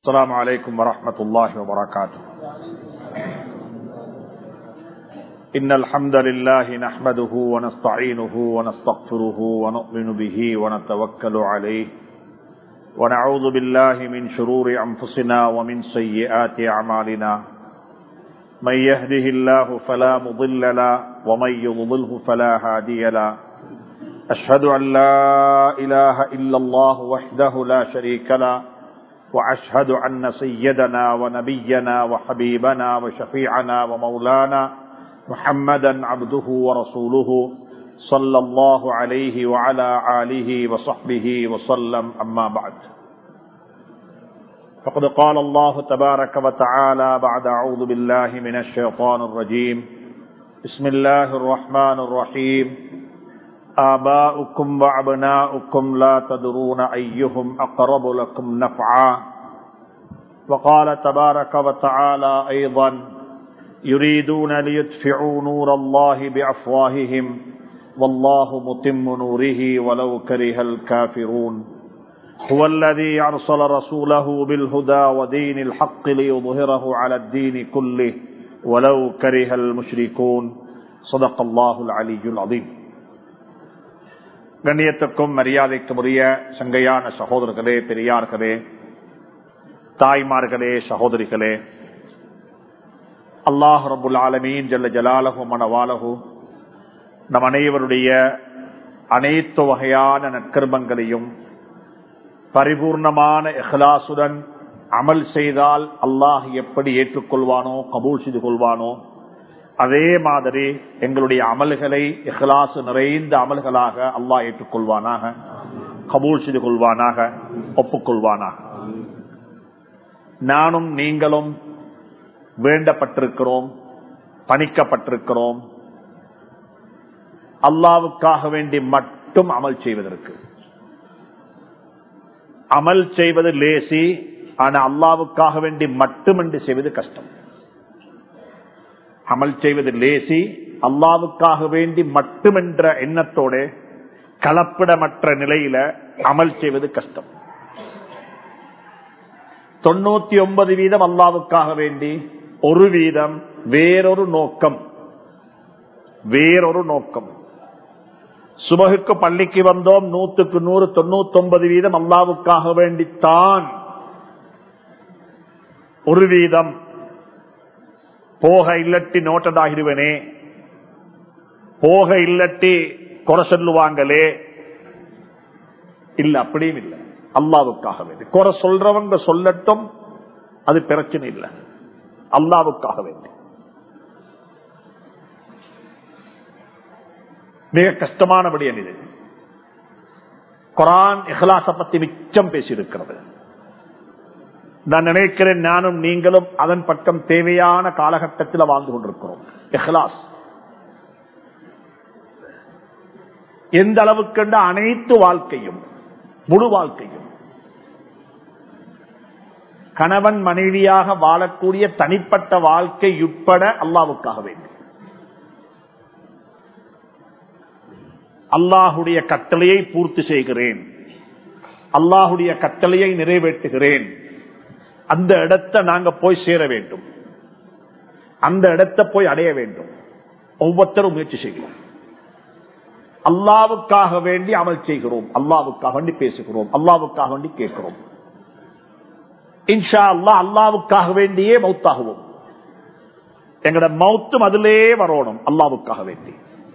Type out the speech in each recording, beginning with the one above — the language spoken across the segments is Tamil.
السلام عليكم ورحمة الله وبركاته إن الحمد لله نحمده ونستعينه ونستغفره ونؤمن به ونتوكل عليه ونعوذ بالله من شرور أنفسنا ومن سيئات أعمالنا من يهده الله فلا مضل له ومن يضلله فلا هادي له أشهد أن لا إله إلا الله وحده لا شريك له وأشهد أن سيدنا ونبينا وحبيبنا وشفيعنا ومولانا محمدا عبده ورسوله صلى الله عليه وعلى آله وصحبه وسلم أما بعد فقد قال الله تبارك وتعالى بعد أعوذ بالله من الشيطان الرجيم بسم الله الرحمن الرحيم آباؤكم وأبناؤكم لا تدرون أيهم أقرب لكم نفعا وقال تبارك وتعالى أيضا يريدون ليدفعوا نور الله بأفواههم والله متم نوره ولو كره الكافرون هو الذي أرسل رسوله بالهدى ودين الحق ليظهره على الدين كله ولو كره المشركون صدق الله العلي العظيم கண்ணியத்துக்கும் மரியாதைக்கும் உரிய சங்கையான சகோதரர்களே பெரியார்களே தாய்மார்களே சகோதரிகளே அல்லாஹ் ரபுல் ஆலமீன் ஜல்ல ஜலாலகு மனவாலகு நம் அனைவருடைய அனைத்து வகையான நற்கர்மங்களையும் பரிபூர்ணமான எஹ்லாசுடன் அமல் செய்தால் அல்லாஹ் எப்படி ஏற்றுக்கொள்வானோ கபூல் செய்து கொள்வானோ அதே மாதிரி எங்களுடைய அமல்களை இஹ்லாசு நிறைந்த அமல்களாக அல்லாஹ் ஏற்றுக்கொள்வானாக கபூல் செய்து கொள்வானாக ஒப்புக்கொள்வானாக நானும் நீங்களும் வேண்டப்பட்டிருக்கிறோம் பணிக்கப்பட்டிருக்கிறோம் அல்லாவுக்காக வேண்டி மட்டும் அமல் செய்வதற்கு அமல் செய்வது லேசி ஆனா அல்லாவுக்காக வேண்டி மட்டுமென்று செய்வது கஷ்டம் அமல் செய்வது லேசி அல்லாவுக்காக வேண்டி மட்டுமென்ற எண்ணத்தோட கலப்பிடமற்ற நிலையில அமல் செய்வது கஷ்டம் தொண்ணூத்தி ஒன்பது வீதம் அல்லாவுக்காக வேண்டி ஒரு வீதம் வேறொரு நோக்கம் வேறொரு நோக்கம் சுபகுக்கு பள்ளிக்கு வந்தோம் நூத்துக்கு நூறு தொண்ணூத்தி ஒன்பது வீதம் அல்லாவுக்காக வேண்டித்தான் ஒரு வீதம் போக இல்லட்டி நோட்டதாகிடுவனே போக இல்லட்டி குறை சொல்லுவாங்களே இல்ல அப்படியும் இல்லை அல்லாவுக்காக வேண்டி குறை சொல்றவங்க சொல்லட்டும் அது பிரச்சனை இல்லை அல்லாவுக்காக வேண்டி மிக கஷ்டமானபடி இது குரான் இஹ்லாச பத்தி மிச்சம் பேசியிருக்கிறது நான் நினைக்கிறேன் நானும் நீங்களும் அதன் பக்கம் தேவையான காலகட்டத்தில் வாழ்ந்து கொண்டிருக்கிறோம் இஹ்லாஸ் எந்த அளவுக்கு அனைத்து வாழ்க்கையும் முழு வாழ்க்கையும் கணவன் மனைவியாக வாழக்கூடிய தனிப்பட்ட வாழ்க்கை உட்பட அல்லாவுக்காக வேண்டும் அல்லாஹுடைய கட்டளையை பூர்த்தி செய்கிறேன் அல்லாஹுடைய கட்டளையை நிறைவேற்றுகிறேன் அந்த இடத்தை நாங்க போய் சேர வேண்டும் அந்த இடத்தை போய் அடைய வேண்டும் ஒவ்வொருத்தரும் முயற்சி செய்கிறோம் அல்லாவுக்காக வேண்டி அமல் செய்கிறோம் அல்லாவுக்காக வேண்டி பேசுகிறோம் அல்லாவுக்காக வேண்டி கேட்கிறோம் இன்ஷா அல்லா அல்லாவுக்காக வேண்டியே மௌத்தாகுவோம் எங்கட மௌத்தும் அதிலே வரணும் அல்லாவுக்காக வேண்டி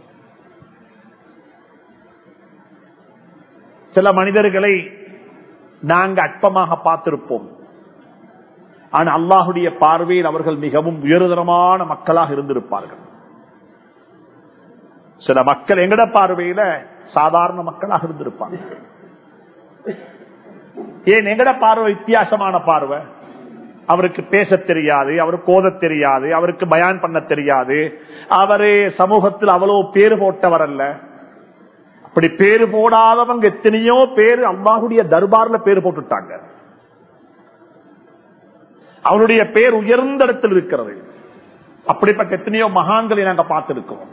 சில மனிதர்களை நாங்க அற்பமாக பார்த்திருப்போம் ஆனா அல்லாஹுடைய பார்வையில் அவர்கள் மிகவும் உயர்தரமான மக்களாக இருந்திருப்பார்கள் சில மக்கள் எங்கட பார்வையில சாதாரண மக்களாக இருந்திருப்பாங்க ஏன் எங்கட பார்வை வித்தியாசமான பார்வை அவருக்கு பேச தெரியாது அவருக்கு ஓத தெரியாது அவருக்கு பயான் பண்ண தெரியாது அவரு சமூகத்தில் அவ்வளவு பேரு போட்டவர் அல்ல அப்படி பேரு போடாதவங்க எத்தனையோ பேரு அம்மாவுடைய தர்பார்ல பேரு போட்டுட்டாங்க அவருடைய பேர் உயர்ந்த இடத்தில் இருக்கிறது அப்படிப்பட்ட எத்தனையோ மகான்களை நாங்க பார்த்திருக்கிறோம்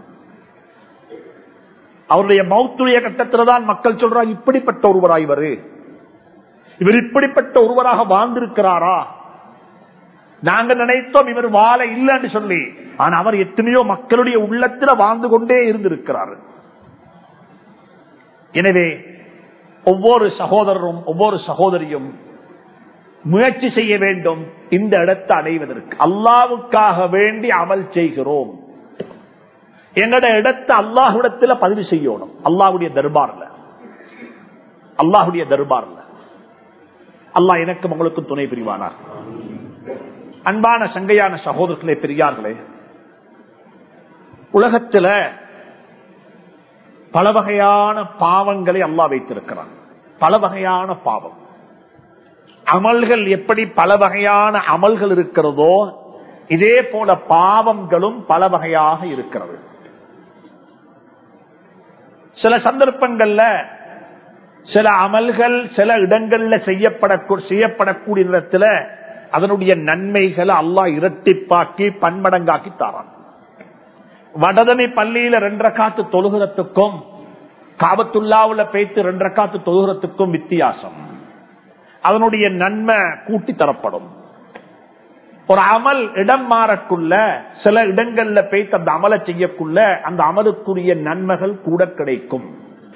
அவருடைய மௌத்துடைய கட்டத்தில் தான் மக்கள் சொல்றாங்க இப்படிப்பட்ட ஒருவராய் வரு இவர் இப்படிப்பட்ட ஒருவராக வாழ்ந்திருக்கிறாரா நாங்க நினைத்தோம் இவர் வாழ இல்லைன்னு சொல்லி ஆனா அவர் எத்தனையோ மக்களுடைய உள்ளத்துல வாழ்ந்து கொண்டே இருந்திருக்கிறார் எனவே ஒவ்வொரு சகோதரரும் ஒவ்வொரு சகோதரியும் முயற்சி செய்ய வேண்டும் இந்த இடத்தை அடைவதற்கு அல்லாவுக்காக வேண்டி அமல் செய்கிறோம் எங்கட இடத்தை அல்லாஹுடத்துல பதிவு செய்யணும் அல்லாஹுடைய தர்பார்ல அல்லாஹுடைய தர்பார்ல அல்லாஹ் எனக்கும் உங்களுக்கும் துணை புரிவானா அன்பான சங்கையான சகோதரர்களே பெரியார்களே உலகத்துல பல வகையான பாவங்களை அல்லாஹ் வைத்திருக்கிறான் பல வகையான பாவம் அமல்கள் எப்படி பல வகையான அமல்கள் இருக்கிறதோ இதே போல பாவங்களும் பல வகையாக இருக்கிறது சில சந்தர்ப்பங்கள்ல சில அமல்கள் சில இடங்கள்ல செய்யப்படக்கூ செய்யப்படக்கூடிய இடத்துல அதனுடைய நன்மைகளை அல்லாஹ் இரட்டிப்பாக்கி பன்மடங்காக்கி தாரான் வடதனை பள்ளியில ரெண்டரை காத்து தொழுகிறதுக்கும் காபத்துல்லாவுல பேத்து ரெண்டரை காத்து தொழுகிறதுக்கும் வித்தியாசம் அதனுடைய நன்மை கூட்டி தரப்படும் ஒரு அமல் இடம் மாறக்குள்ள சில இடங்கள்ல பேத்து அந்த அமலை செய்யக்குள்ள அந்த அமலுக்குரிய நன்மைகள் கூட கிடைக்கும்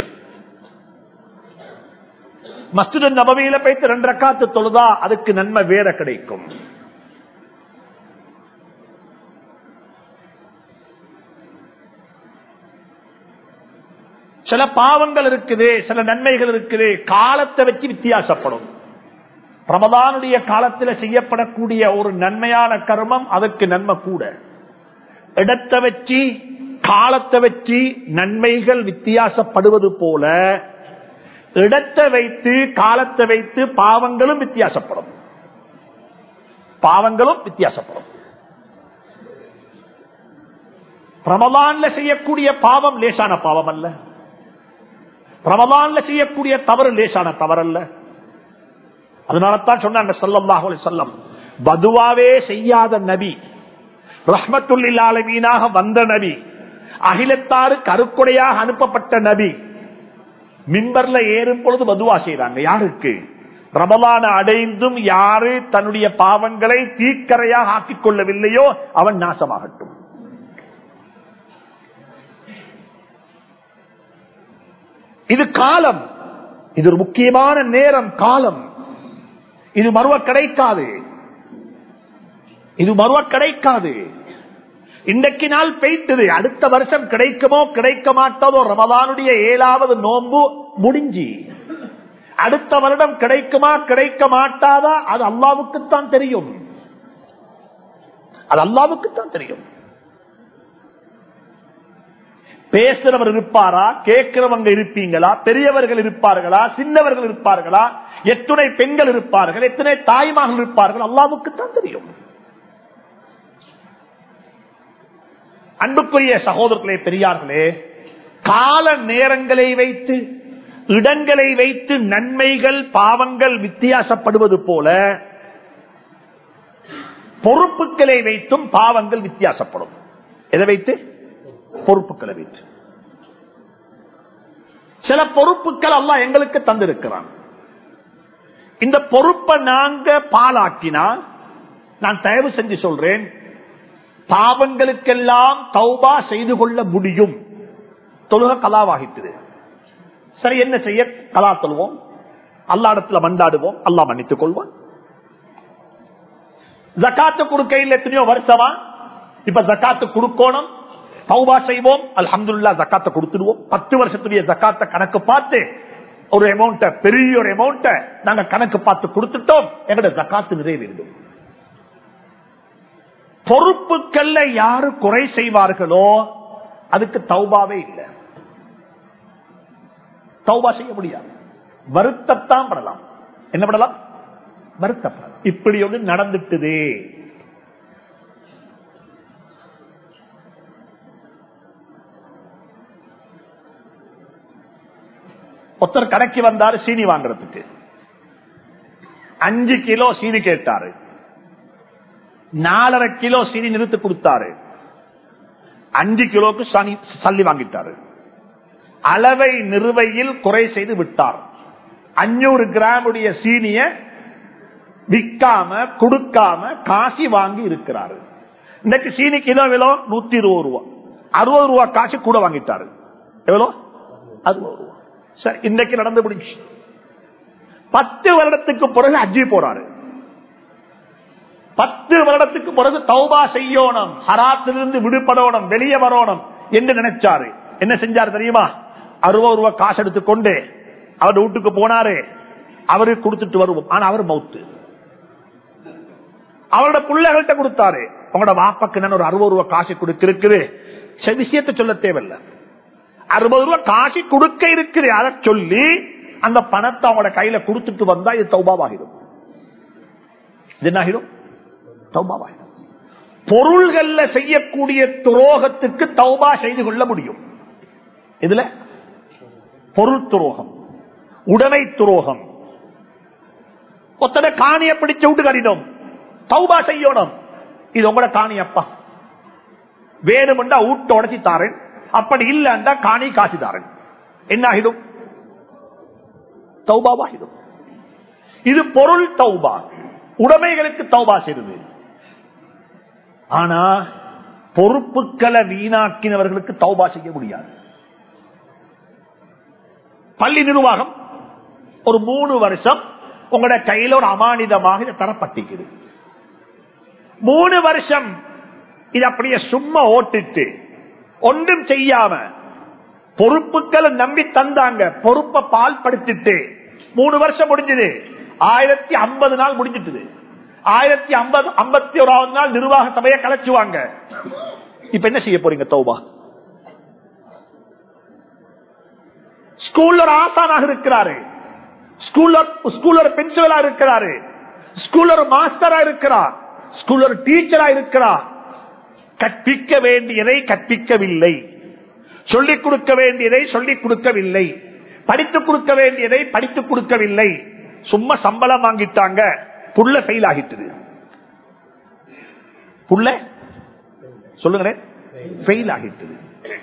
மஸ்ஜித் நபவியில போய்த்து ரெண்டு ரக்காத்து தொழுதா அதுக்கு நன்மை வேற கிடைக்கும் சில பாவங்கள் இருக்குது சில நன்மைகள் இருக்குது காலத்தை வச்சு வித்தியாசப்படும் பிரமதானுடைய காலத்தில் செய்யப்படக்கூடிய ஒரு நன்மையான கர்மம் அதுக்கு நன்மை கூட இடத்தை வச்சு காலத்தை வச்சு நன்மைகள் வித்தியாசப்படுவது போல இடத்தை வைத்து காலத்தை வைத்து பாவங்களும் வித்தியாசப்படும் பாவங்களும் வித்தியாசப்படும் பிரமதான்ல செய்யக்கூடிய பாவம் லேசான பாவம் அல்ல பிரமதான்ல செய்யக்கூடிய தவறு லேசான தவறல்ல அதனாலதான் சொன்னாங்க சொல்லல்லாஹு சொல்லம் பதுவாவே செய்யாத நபி ரஹ்மத்துல்லாலமீனாக வந்த நபி அகிலத்தாறு கருக்குடையாக அனுப்பப்பட்ட நபி மின்பர்ல ஏறும் பொழுது பதுவா செய்யறாங்க யாருக்கு ரமலான அடைந்தும் யாரு தன்னுடைய பாவங்களை தீக்கரையாக ஆக்கிக் கொள்ளவில்லையோ அவன் நாசமாகட்டும் இது காலம் இது ஒரு முக்கியமான நேரம் காலம் இது மறுவ கிடைக்காது இது மறுவ கிடைக்காது இன்றைக்கு நாள் பெய்த்தது அடுத்த வருஷம் கிடைக்குமோ கிடைக்க மாட்டதோ ரமதானுடைய ஏழாவது நோன்பு முடிஞ்சி அடுத்த வருடம் கிடைக்குமா கிடைக்க மாட்டாதா அது அல்லாவுக்குத்தான் தெரியும் அது அல்லாவுக்குத்தான் தெரியும் பேசுறவர் இருப்பாரா கேட்கிறவங்க இருப்பீங்களா பெரியவர்கள் இருப்பார்களா சின்னவர்கள் இருப்பார்களா எத்தனை பெண்கள் இருப்பார்கள் எத்தனை தாய்மார்கள் இருப்பார்கள் அல்லாவுக்குத்தான் தெரியும் அன்புக்குரிய சகோதரர்களே பெரியார்களே கால நேரங்களை வைத்து இடங்களை வைத்து நன்மைகள் பாவங்கள் வித்தியாசப்படுவது போல பொறுப்புகளை வைத்தும் பாவங்கள் வித்தியாசப்படும் எதை வைத்து பொறுப்புகளை வைத்து சில பொறுப்புகள் எல்லாம் எங்களுக்கு தந்திருக்கிறான் இந்த பொறுப்பை நாங்க பாலாக்கினா நான் தயவு செஞ்சு சொல்றேன் பாவங்களுக்கெல்லாம் தௌபா செய்து கொள்ள முடியும் தொழுக கலாவாகித்தது சரி என்ன செய்ய கலா தொழுவோம் அல்லா இடத்துல மண்டாடுவோம் அல்லா மன்னித்துக் கொள்வோம் ஜக்காத்து கொடுக்கையில் எத்தனையோ வருஷமா இப்ப ஜக்காத்து கொடுக்கணும் தௌபா செய்வோம் அல்ஹம்துல்லா ஜக்காத்தை கொடுத்துடுவோம் பத்து வருஷத்துடைய ஜக்காத்த கணக்கு பார்த்து ஒரு அமௌண்ட பெரிய ஒரு அமௌண்ட நாங்க கணக்கு பார்த்து கொடுத்துட்டோம் எங்களோட ஜக்காத்து நிறைவேறும் பொறுப்புக்கள்ல யாரு குறை செய்வார்களோ அதுக்கு தௌபாவே இல்லை தௌபா செய்ய முடியாது வருத்தத்தான் படலாம் என்ன படலாம் வருத்தப்படலாம் இப்படி ஒன்று நடந்துட்டுதே ஒருத்தர் கடைக்கு வந்தாரு சீனி வாங்குறதுக்கு அஞ்சு கிலோ சீனி கேட்டாரு நாலரை கிலோ சீனி நிறுத்து கொடுத்தாரு அஞ்சு கிலோக்கு சனி- சல்லி வாங்கிட்டாரு அளவை நிறுவையில் குறை செய்து விட்டார் அஞ்சூறு கிராமுடைய சீனிய விற்காம கொடுக்காம காசி வாங்கி இருக்கிறாரு இன்னைக்கு சீனி கிலோ விலோ நூத்தி இருபது ரூபா அறுபது ரூபா காசு கூட வாங்கிட்டாரு எவ்வளோ அறுபது ரூபா சரி இன்னைக்கு நடந்து முடிஞ்சு பத்து வருடத்துக்கு பிறகு அஜி போறாரு பத்து வருடத்துக்கு பிறகு தௌபா செய்யணும் ஹராத்திலிருந்து விடுபடணும் வெளியே வரணும் என்று நினைச்சாரு என்ன செஞ்சாரு தெரியுமா அறுபது ரூபாய் காசு எடுத்துக்கொண்டு அவர் வீட்டுக்கு போனாரு அவருக்கு கொடுத்துட்டு வருவோம் ஆனா அவர் மவுத்து அவரோட பிள்ளைகள்கிட்ட கொடுத்தாரு உங்களோட வாப்பாக்கு நான் ஒரு அறுபது ரூபாய் காசு கொடுத்திருக்குது சில விஷயத்தை சொல்ல தேவையில்லை அறுபது ரூபாய் காசு கொடுக்க இருக்குது அதை சொல்லி அந்த பணத்தை அவங்களோட கையில கொடுத்துட்டு வந்தா இது தௌபாவாகிடும் இது என்ன ஆகிடும் தௌபாவாகிடும் பொருள்கள்ல செய்யக்கூடிய துரோகத்துக்கு தௌபா செய்து கொள்ள முடியும் இதுல பொருள் துரோகம் உடைமை துரோகம் ஒத்தனை காணிய பிடிச்ச விட்டு கடிதம் தௌபா செய்யணும் இது உங்களோட காணி அப்பா வேணும்டா ஊட்ட உடச்சி தாரேன் அப்படி இல்லண்டா காணி காசு தாரேன் என்ன ஆகிடும் தௌபாவாகிடும் இது பொருள் தௌபா உடைமைகளுக்கு தௌபா செய்வது ஆனா பொறுப்புகளை வீணாக்கினவர்களுக்கு தௌபா செய்ய முடியாது பள்ளி நிர்வாகம் ஒரு மூணு வருஷம் உங்களோட கையில ஒரு அமானிதமாக இது தரப்பட்டிருக்குது மூணு வருஷம் இது அப்படியே சும்மா ஓட்டிட்டு ஒன்றும் செய்யாம பொறுப்புகளை நம்பி தந்தாங்க பொறுப்பை பால் படுத்திட்டு மூணு வருஷம் முடிஞ்சது ஆயிரத்தி ஐம்பது நாள் முடிஞ்சிட்டது ஆயிரத்தி ஐம்பது ஐம்பத்தி ஓராவது நாள் நிர்வாக சபையை கலைச்சுவாங்க இப்ப என்ன செய்ய போறீங்க தௌபா ஸ்கூல்ல ஒரு ஆசானாக இருக்கிறாரு ஸ்கூல்ல ஸ்கூல்ல ஒரு பிரின்சிபலா இருக்கிறாரு ஸ்கூல்ல ஒரு மாஸ்டரா இருக்கிறார் ஸ்கூல்ல ஒரு டீச்சரா இருக்கிறார் கற்பிக்க வேண்டியதை கற்பிக்கவில்லை சொல்லிக் கொடுக்க வேண்டியதை சொல்லிக் கொடுக்கவில்லை படித்துக் கொடுக்க வேண்டியதை படித்துக் கொடுக்கவில்லை சும்மா சம்பளம் வாங்கிட்டாங்க புள்ள ஃபெயில் ஆகிட்டது புள்ள சொல்லுங்களேன் ஃபெயில் ஆகிட்டது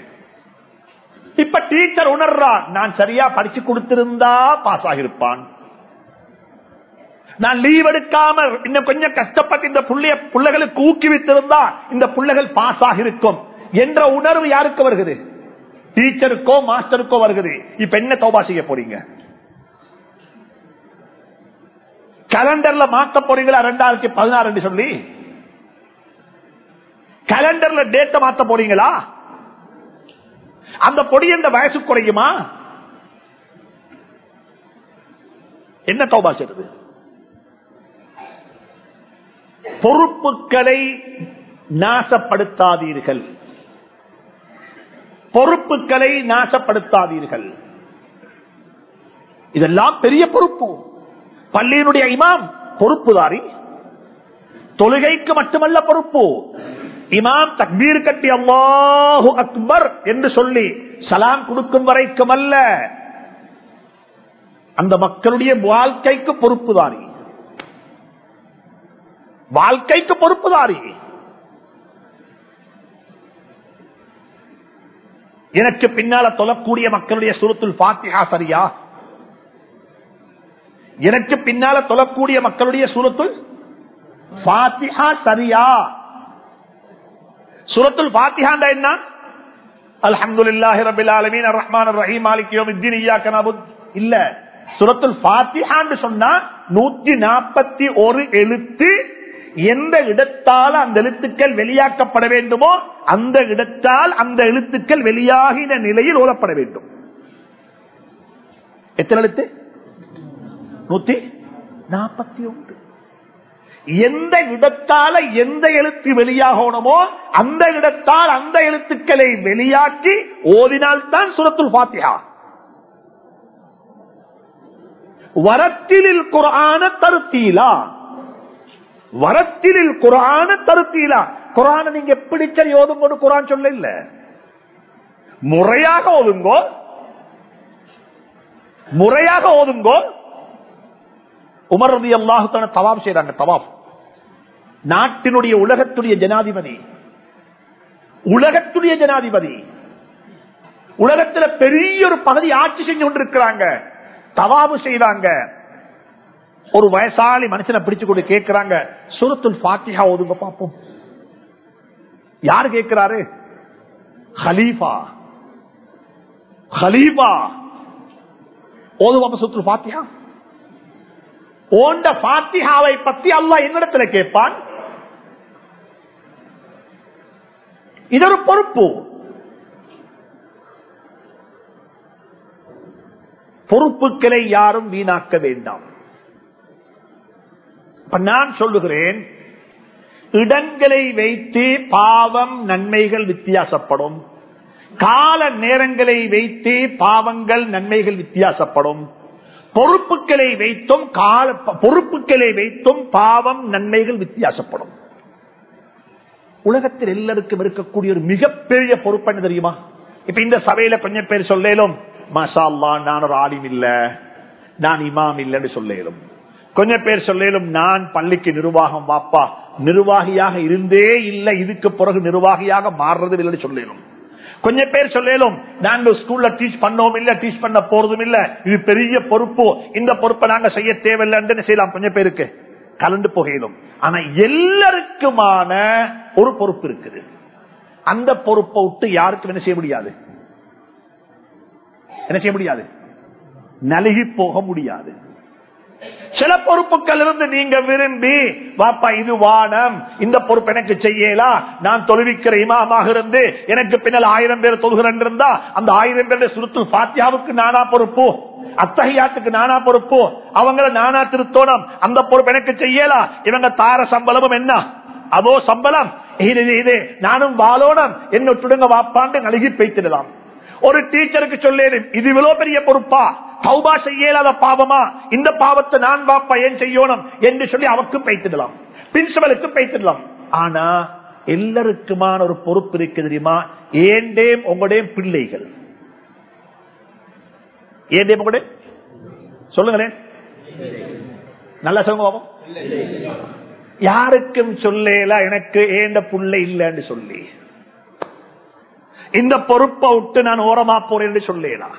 இப்ப டீச்சர் உணர்றான் நான் சரியா படிச்சு கொடுத்திருந்தா பாஸ் ஆகிருப்பான் நான் லீவ் எடுக்காம இன்னும் கொஞ்சம் கஷ்டப்பட்டு இந்த புள்ளைய பிள்ளைகளுக்கு ஊக்குவித்திருந்தா இந்த பிள்ளைகள் பாஸ் ஆகிருக்கும் என்ற உணர்வு யாருக்கு வருகிறது டீச்சருக்கோ மாஸ்டருக்கோ வருகிறது இப்ப என்ன தௌபா செய்ய போறீங்க கலண்டர்ல மாத்த போறீங்களா ரெண்டாயிரத்தி பதினாறு சொல்லி கலண்டர்ல டேட்டை மாத்த போறீங்களா அந்த பொடி எந்த வயசு குறையுமா என்ன தௌபா செய்யறது பொறுப்புகளை நாசப்படுத்தாதீர்கள் பொறுப்புகளை நாசப்படுத்தாதீர்கள் இதெல்லாம் பெரிய பொறுப்பு பள்ளியினுடைய இமாம் பொறுப்புதாரி தொழுகைக்கு மட்டுமல்ல பொறுப்பு இமாம் தக்பீர் கட்டி அல்லாஹு அக்பர் என்று சொல்லி சலாம் கொடுக்கும் வரைக்கும் அல்ல அந்த மக்களுடைய வாழ்க்கைக்கு பொறுப்புதாரி வாழ்க்கைக்கு பொறுப்புதாரி எனக்கு பின்னால தொழக்கூடிய மக்களுடைய சுருத்துல் பாத்தியா சரியா எனக்கு பின்னால தொழக்கூடிய மக்களுடைய சூரத்துல் பாத்திஹா சரியா சூரத்துல் பாத்திஹாண்டா என்ன அல்ஹம்துலில்லாஹி ரப்பில் ஆலமீன் அர்ரஹ்மான் அர்ரஹீம் மாலிக் யௌமித்தீன் இய்யாக நஅபுத் இல்ல சூரத்துல் பாத்திஹான்னு சொன்னா 141 எழுத்து எந்த இடத்தால் அந்த எழுத்துக்கள் வெளியாக்கப்பட வேண்டுமோ அந்த இடத்தால் அந்த எழுத்துக்கள் வெளியாகின நிலையில் ஓதப்பட வேண்டும் எத்தனை எழுத்து நூத்தி நாற்பத்தி ஒன்று எந்த இடத்தால எந்த எழுத்து வெளியாகணுமோ அந்த இடத்தால் அந்த எழுத்துக்களை வெளியாக்கி ஓதினால்தான் சுரத்துல் பாத்தியா வரத்திலில் குரான தருத்தீலா வரத்திலில் குரான தருத்தீலா குரான நீங்க எப்படி சரி ஓதும் குரான் சொல்ல இல்ல முறையாக ஓதுங்கோ முறையாக ஓதுங்கோ உமர் ரதி அல்லாஹுத்தான தவாப் செய்யறாங்க தவாப் நாட்டினுடைய உலகத்துடைய ஜனாதிபதி உலகத்துடைய ஜனாதிபதி உலகத்துல பெரிய ஒரு பகுதி ஆட்சி செஞ்சு கொண்டிருக்கிறாங்க தவாபு செய்தாங்க ஒரு வயசாளி மனுஷனை பிடிச்சு கொண்டு கேட்கிறாங்க சுரத்துல் பாத்தியா ஒதுங்க பார்ப்போம் யாரு கேட்கிறாரு ஹலீஃபா ஹலீஃபா ஓதுவாம சுத்துல் பாத்தியா ஓண்ட பாத்தியாவை பத்தி அல்லாஹ் என்னிடத்துல கேட்பான் இது ஒரு பொறுப்பு பொறுப்புகளை யாரும் வீணாக்க வேண்டாம் இப்ப நான் சொல்லுகிறேன் இடங்களை வைத்து பாவம் நன்மைகள் வித்தியாசப்படும் கால நேரங்களை வைத்து பாவங்கள் நன்மைகள் வித்தியாசப்படும் பொறுப்புகளை வைத்தும் கால பொறுப்புகளை வைத்தும் பாவம் நன்மைகள் வித்தியாசப்படும் உலகத்தில் எல்லாருக்கும் இருக்கக்கூடிய ஒரு மிகப்பெரிய பொறுப்பு என்ன தெரியுமா இப்ப இந்த சபையில கொஞ்சம் பேர் சொல்லேலும் மாஷா அல்லா நான் ஒரு ஆலிம் இல்ல நான் இமாம் இல்லைன்னு சொல்லேலும் கொஞ்சம் பேர் சொல்லேலும் நான் பள்ளிக்கு நிர்வாகம் வாப்பா நிர்வாகியாக இருந்தே இல்லை இதுக்கு பிறகு நிர்வாகியாக மாறுறது இல்லைன்னு சொல்லேலும் கொஞ்சம் பேர் சொல்லலும் நாங்க ஸ்கூல்ல டீச் பண்ணோம் இல்ல டீச் பண்ண போறதும் இல்ல இது பெரிய பொறுப்பு இந்த பொறுப்பை நாங்க செய்ய தேவையில்லைன்னு செய்யலாம் கொஞ்சம் பேருக்கு கலந்து புகையிலும் ஆனா எல்லாருக்குமான ஒரு பொறுப்பு இருக்குது அந்த பொறுப்பை விட்டு யாருக்கும் என்ன செய்ய முடியாது என்ன செய்ய முடியாது நலுகி போக முடியாது சில பொறுப்புகள் இருந்து நீங்க விரும்பி வாப்பா இது வானம் இந்த பொறுப்பு எனக்கு செய்யலா நான் தொழுவிக்கிற இமாமாக இருந்து எனக்கு பின்னால் ஆயிரம் பேர் தொழுகிறேன் இருந்தா அந்த ஆயிரம் பேருடைய சுருத்து பாத்தியாவுக்கு நானா பொறுப்பு அத்தகையாத்துக்கு நானா பொறுப்பு அவங்கள நானா திருத்தோணம் அந்த பொறுப்பு எனக்கு செய்யலா இவங்க தார சம்பளமும் என்ன அதோ சம்பளம் இது இது நானும் வாழோனம் என்ன சுடுங்க வாப்பாண்டு நழுகி பேய்த்திடலாம் ஒரு டீச்சருக்கு சொல்லேன் இது இவ்வளவு பெரிய பொறுப்பா தௌபா செய்யலாத பாவமா இந்த பாவத்தை நான் பாப்பா ஏன் செய்யணும் என்று சொல்லி அவக்கும் பைத்திடலாம் பிரின்சிபலுக்கு பைத்திடலாம் ஆனா எல்லாருக்குமான ஒரு பொறுப்பு இருக்கு தெரியுமா ஏண்டேம் உங்களுடைய பிள்ளைகள் ஏண்டேம் உங்களுடைய சொல்லுங்களேன் நல்லா சொல்லுங்க பாப்போம் யாருக்கும் சொல்லல எனக்கு ஏண்ட புள்ளை இல்லைன்னு சொல்லி இந்த பொறுப்பை விட்டு நான் ஓரமா போறேன் சொல்லலாம்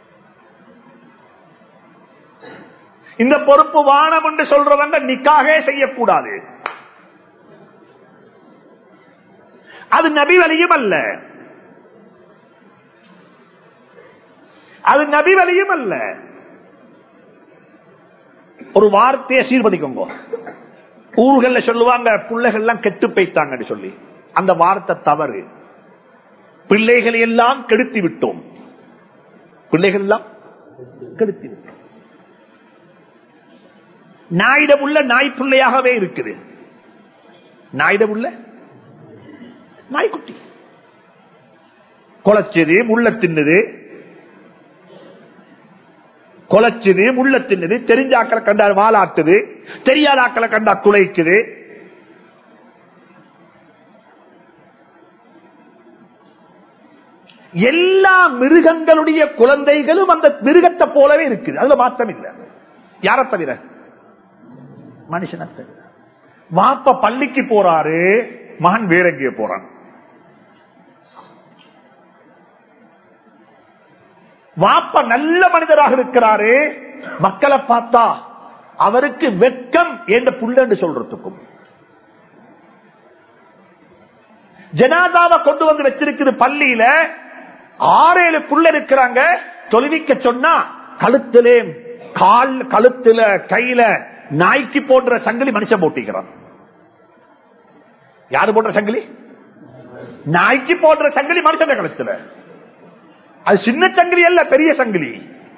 இந்த பொறுப்பு வானம் என்று சொல்றவங்க நிக்காக செய்யக்கூடாது அது நபி வழியும் அல்ல அது நபி வழியும் அல்ல ஒரு வார்த்தையை சீர்படிக்கோங்க ஊர்கள்ல சொல்லுவாங்க பிள்ளைகள்லாம் கெட்டு போய்த்தாங்கன்னு சொல்லி அந்த வார்த்தை தவறு பிள்ளைகளை எல்லாம் கெடுத்து விட்டோம் பிள்ளைகள் எல்லாம் கெடுத்து விட்டோம் நாயிடம் உள்ள நாய் பிள்ளையாகவே இருக்குது நாயிடம் உள்ள நாய்க்குட்டி கொலைச்சது முள்ள தின்னது கொலைச்சது முள்ள தின்னது தெரிஞ்ச ஆக்களை கண்டா வாலாட்டுது தெரியாத ஆக்களை கண்டா குலைக்குது எல்லா மிருகங்களுடைய குழந்தைகளும் அந்த மிருகத்தை போலவே இருக்குது அதுல மாற்றம் இல்லை யார தவிர மனுஷனை தவிர வாப்ப பள்ளிக்கு போறாரு மகன் வேற எங்கேயோ போறான் வாப்ப நல்ல மனிதராக இருக்கிறாரு மக்களை பார்த்தா அவருக்கு வெட்கம் என்ற புள்ளன்னு சொல்றதுக்கும் ஜனாதாவை கொண்டு வந்து வச்சிருக்குது பள்ளியில ஆறேழு புள்ள இருக்கிறாங்க தொழுவிக்க சொன்னா கழுத்திலே கால் கழுத்துல கையில நாய்க்கு போன்ற சங்கிலி மனுஷன் போட்டிக்கிறான் யாரு போன்ற சங்கிலி நாய்க்கு போன்ற சங்கிலி மனுஷன் கழுத்துல அது சின்ன சங்கிலி அல்ல பெரிய சங்கிலி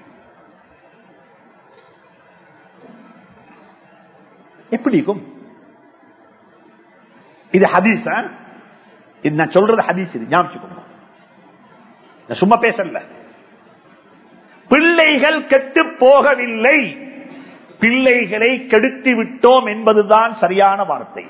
எப்படி இருக்கும் இது ஹதீஸ் இது நான் சொல்றது ஹதீஸ் இது ஞாபகம் நான் சும்மா பேசல பிள்ளைகள் கெட்டு போகவில்லை பிள்ளைகளை கெடுத்து விட்டோம் என்பதுதான் சரியான வார்த்தை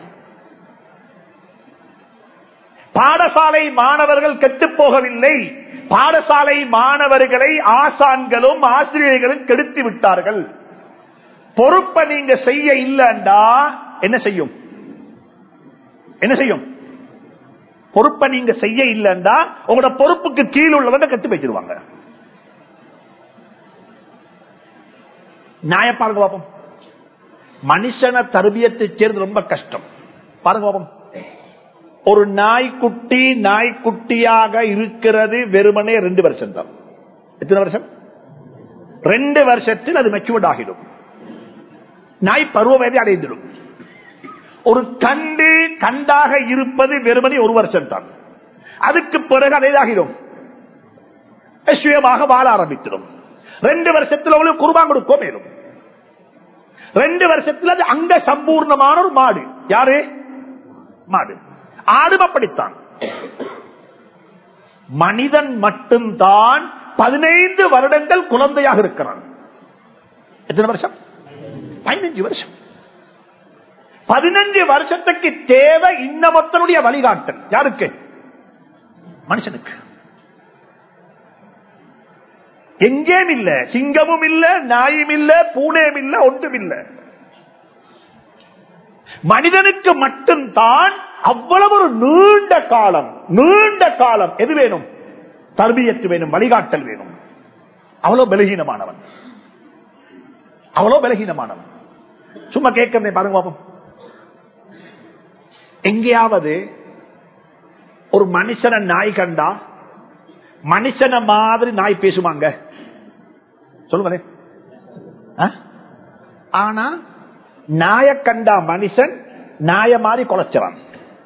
பாடசாலை மாணவர்கள் கெட்டு போகவில்லை பாடசாலை மாணவர்களை ஆசான்களும் ஆசிரியர்களும் கெடுத்து விட்டார்கள் பொறுப்பை நீங்க செய்ய இல்லண்டா என்ன செய்யும் என்ன செய்யும் பொறுப்பை நீங்க செய்ய இல்லண்டா உங்களோட பொறுப்புக்கு கீழ் உள்ளவங்க கட்டு வச்சிருவாங்க நாய பாருங்க பாப்போம் மனுஷன தருபியத்தை சேர்ந்து ரொம்ப கஷ்டம் பாருங்க பாப்போம் ஒரு நாய்க்குட்டி நாய்க்குட்டியாக இருக்கிறது வெறுமனே ரெண்டு வருஷம் தான் எத்தனை வருஷம் ரெண்டு வருஷத்தில் அது மெச்சுவர்ட் ஆகிடும் நாய் பருவ வயதை அடைந்துடும் ஒரு கண்டு கண்டாக இருப்பது வெறுமனே ஒரு வருஷம் தான் அதுக்கு பிறகு அதேதாகிடும் சுயமாக வாழ ஆரம்பித்திடும் ரெண்டு வருஷத்தில் உங்களுக்கு குருபான் கொடுக்க மேலும் ரெண்டு வருஷத்தில் அது அங்க சம்பூர்ணமான ஒரு மாடு யாரு மாடு ஆடும் அப்படித்தான் மனிதன் மட்டும்தான் பதினைந்து வருடங்கள் குழந்தையாக இருக்கிறான் எத்தனை வருஷம் பதினஞ்சு வருஷம் பதினஞ்சு வருஷத்துக்கு தேவை இன்னமத்தனுடைய வழிகாட்டல் யாருக்கு மனுஷனுக்கு எங்கேயும் இல்ல சிங்கமும் இல்ல நாயும் இல்ல பூனையும் இல்ல ஒன்றும் இல்ல மனிதனுக்கு மட்டும்தான் அவ்வளவு ஒரு நீண்ட காலம் நீண்ட காலம் எது வேணும் தர்பியத்து வேணும் வழிகாட்டல் வேணும் அவ்வளவு பலகீனமானவன் அவ்வளவு பலகீனமானவன் சும்மா கேட்கிறேன் பாருங்க பாப்போம் எங்கேயாவது ஒரு மனுஷன நாய் கண்டா மனுஷன மாதிரி நாய் பேசுவாங்க சொல்லுங்க ஆனா நாய கண்டா மனுஷன் நாய மாதிரி குலைச்சவன்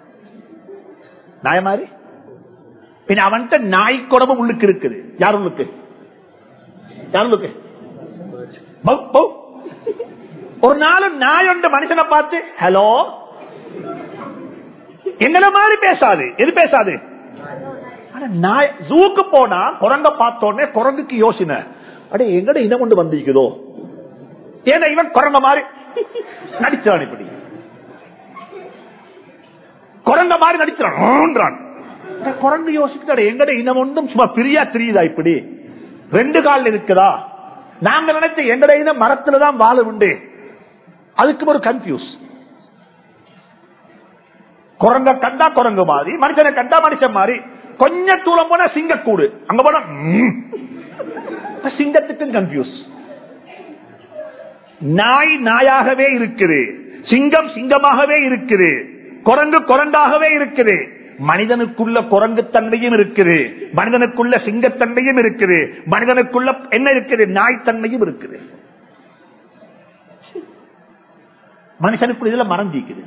நாய மாதிரி பின் அவன்கிட்ட நாய் குடம்பு உள்ளுக்கு இருக்குது யார் உள்ளுக்கு யார் உள்ளுக்கு ஒரு நாளும் நாய் ஒன்று மனுஷனை பார்த்து ஹலோ எங்களை மாதிரி பேசாது எது பேசாது நாய் ஜூக்கு போனா குரங்க பார்த்தோன்னே குரங்குக்கு யோசனை அடே எங்கட இனம் கொண்டு வந்திருக்குதோ ஏன்னா இவன் குரங்க மாதிரி நடிச்சான் இப்படி குரங்க மாதிரி நடிச்சான் குரங்கு யோசிக்கிற எங்கட இனம் ஒன்றும் சும்மா பிரியா தெரியுதா இப்படி ரெண்டு கால் இருக்குதா நாங்க நினைச்ச எங்கட இனம் மரத்துலதான் வாழ உண்டு அதுக்கு ஒரு கன்ஃபியூஸ் குரங்க கண்டா குரங்கு மாதிரி மனுஷனை கண்டா மனுஷன் மாதிரி கொஞ்சம் தூரம் போனா சிங்கக்கூடு அங்க போனா சிங்கத்துக்கும் கன்ஃபியூஸ் நாய் நாயாகவே இருக்குது சிங்கம் சிங்கமாகவே இருக்குது குரங்கு குரங்காகவே இருக்குது மனிதனுக்குள்ள குரங்கு தன்மையும் இருக்குது மனிதனுக்குள்ள சிங்கத்தன்மையும் இருக்குது மனிதனுக்குள்ள என்ன இருக்குது நாய் தன்மையும் இருக்குது மனுஷனுக்குள்ள இதுல மறந்திக்குது